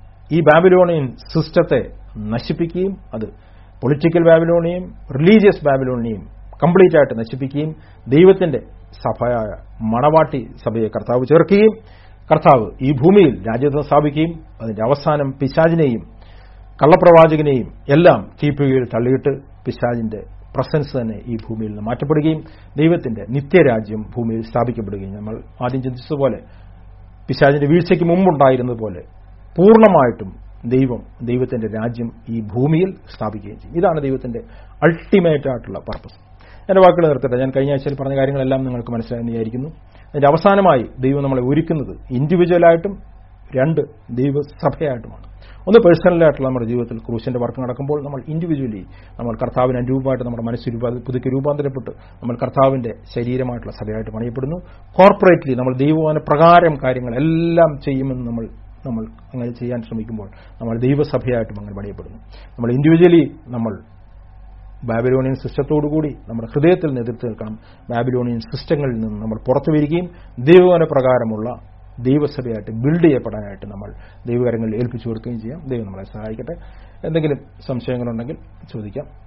ഈ ബാബിലോണിയൻ സിസ്റ്റത്തെ നശിപ്പിക്കുകയും അത് പൊളിറ്റിക്കൽ ബാബിലോണിയും റിലീജിയസ് ബാബിലോണിയും കംപ്ലീറ്റ് ആയിട്ട് നശിപ്പിക്കുകയും ദൈവത്തിന്റെ സഭയായ മണവാട്ടി സഭയെ കർത്താവ് ചേർക്കുകയും കർത്താവ് ഈ ഭൂമിയിൽ രാജ്യത്തെ സ്ഥാപിക്കുകയും അതിന്റെ അവസാനം പിശാജിനെയും കള്ളപ്രവാചകനെയും എല്ലാം തീപ്പുകയിൽ തള്ളിയിട്ട് പിശാജിന്റെ പ്രസൻസ് തന്നെ ഈ ഭൂമിയിൽ നിന്ന് മാറ്റപ്പെടുകയും ദൈവത്തിന്റെ നിത്യരാജ്യം ഭൂമിയിൽ സ്ഥാപിക്കപ്പെടുകയും നമ്മൾ ആദ്യം ചിന്തിച്ചതുപോലെ പിശാജിന്റെ വീഴ്ചയ്ക്ക് മുമ്പുണ്ടായിരുന്നതുപോലെ പൂർണ്ണമായിട്ടും ദൈവം ദൈവത്തിന്റെ രാജ്യം ഈ ഭൂമിയിൽ സ്ഥാപിക്കുകയും ചെയ്യും ഇതാണ് ദൈവത്തിന്റെ അൾട്ടിമേറ്റ് ആയിട്ടുള്ള പർപ്പസ് എന്റെ വാക്കുകൾ നിർത്തട്ടെ ഞാൻ കഴിഞ്ഞ ആഴ്ചയിൽ പറഞ്ഞ കാര്യങ്ങളെല്ലാം നിങ്ങൾക്ക് മനസ്സിലായെന്ന് വിചാരിക്കുന്നു അതിന്റെ അവസാനമായി ദൈവം നമ്മളെ ഒരുക്കുന്നത് ഇൻഡിവിജ്വലായിട്ടും രണ്ട് ദൈവസഭയായിട്ടുമാണ് ഒന്ന് പേഴ്സണലായിട്ടുള്ള നമ്മുടെ ജീവിതത്തിൽ ക്രൂശിന്റെ വർക്ക് നടക്കുമ്പോൾ നമ്മൾ ഇൻഡിവിജ്വലി നമ്മൾ കർത്താവിന് അനുരൂപമായിട്ട് നമ്മുടെ മനസ്സ് രൂപ പുതുക്കി രൂപാന്തരപ്പെട്ട് നമ്മൾ കർത്താവിന്റെ ശരീരമായിട്ടുള്ള സഭയായിട്ട് പണിയപ്പെടുന്നു കോർപ്പറേറ്റ്ലി നമ്മൾ ദൈവവാന പ്രകാരം കാര്യങ്ങളെല്ലാം ചെയ്യുമെന്ന് നമ്മൾ നമ്മൾ അങ്ങനെ ചെയ്യാൻ ശ്രമിക്കുമ്പോൾ നമ്മൾ ദൈവസഭയായിട്ടും അങ്ങനെ പണിയപ്പെടുന്നു നമ്മൾ ഇൻഡിവിജ്വലി നമ്മൾ ബാബിലോണിയൻ സിസ്റ്റത്തോടുകൂടി നമ്മുടെ ഹൃദയത്തിൽ നിന്ന് എതിർത്ത് നിൽക്കണം ബാബിലോണിയൻ സിസ്റ്റങ്ങളിൽ നിന്ന് നമ്മൾ പുറത്തു വരികയും ദൈവവന പ്രകാരമുള്ള ദൈവസഭയായിട്ട് ബിൽഡ് ചെയ്യപ്പെടാനായിട്ട് നമ്മൾ ദൈവകരങ്ങളിൽ ഏൽപ്പിച്ചു കൊടുക്കുകയും ചെയ്യാം ദൈവം നമ്മളെ സഹായിക്കട്ടെ എന്തെങ്കിലും സംശയങ്ങളുണ്ടെങ്കിൽ ചോദിക്കാം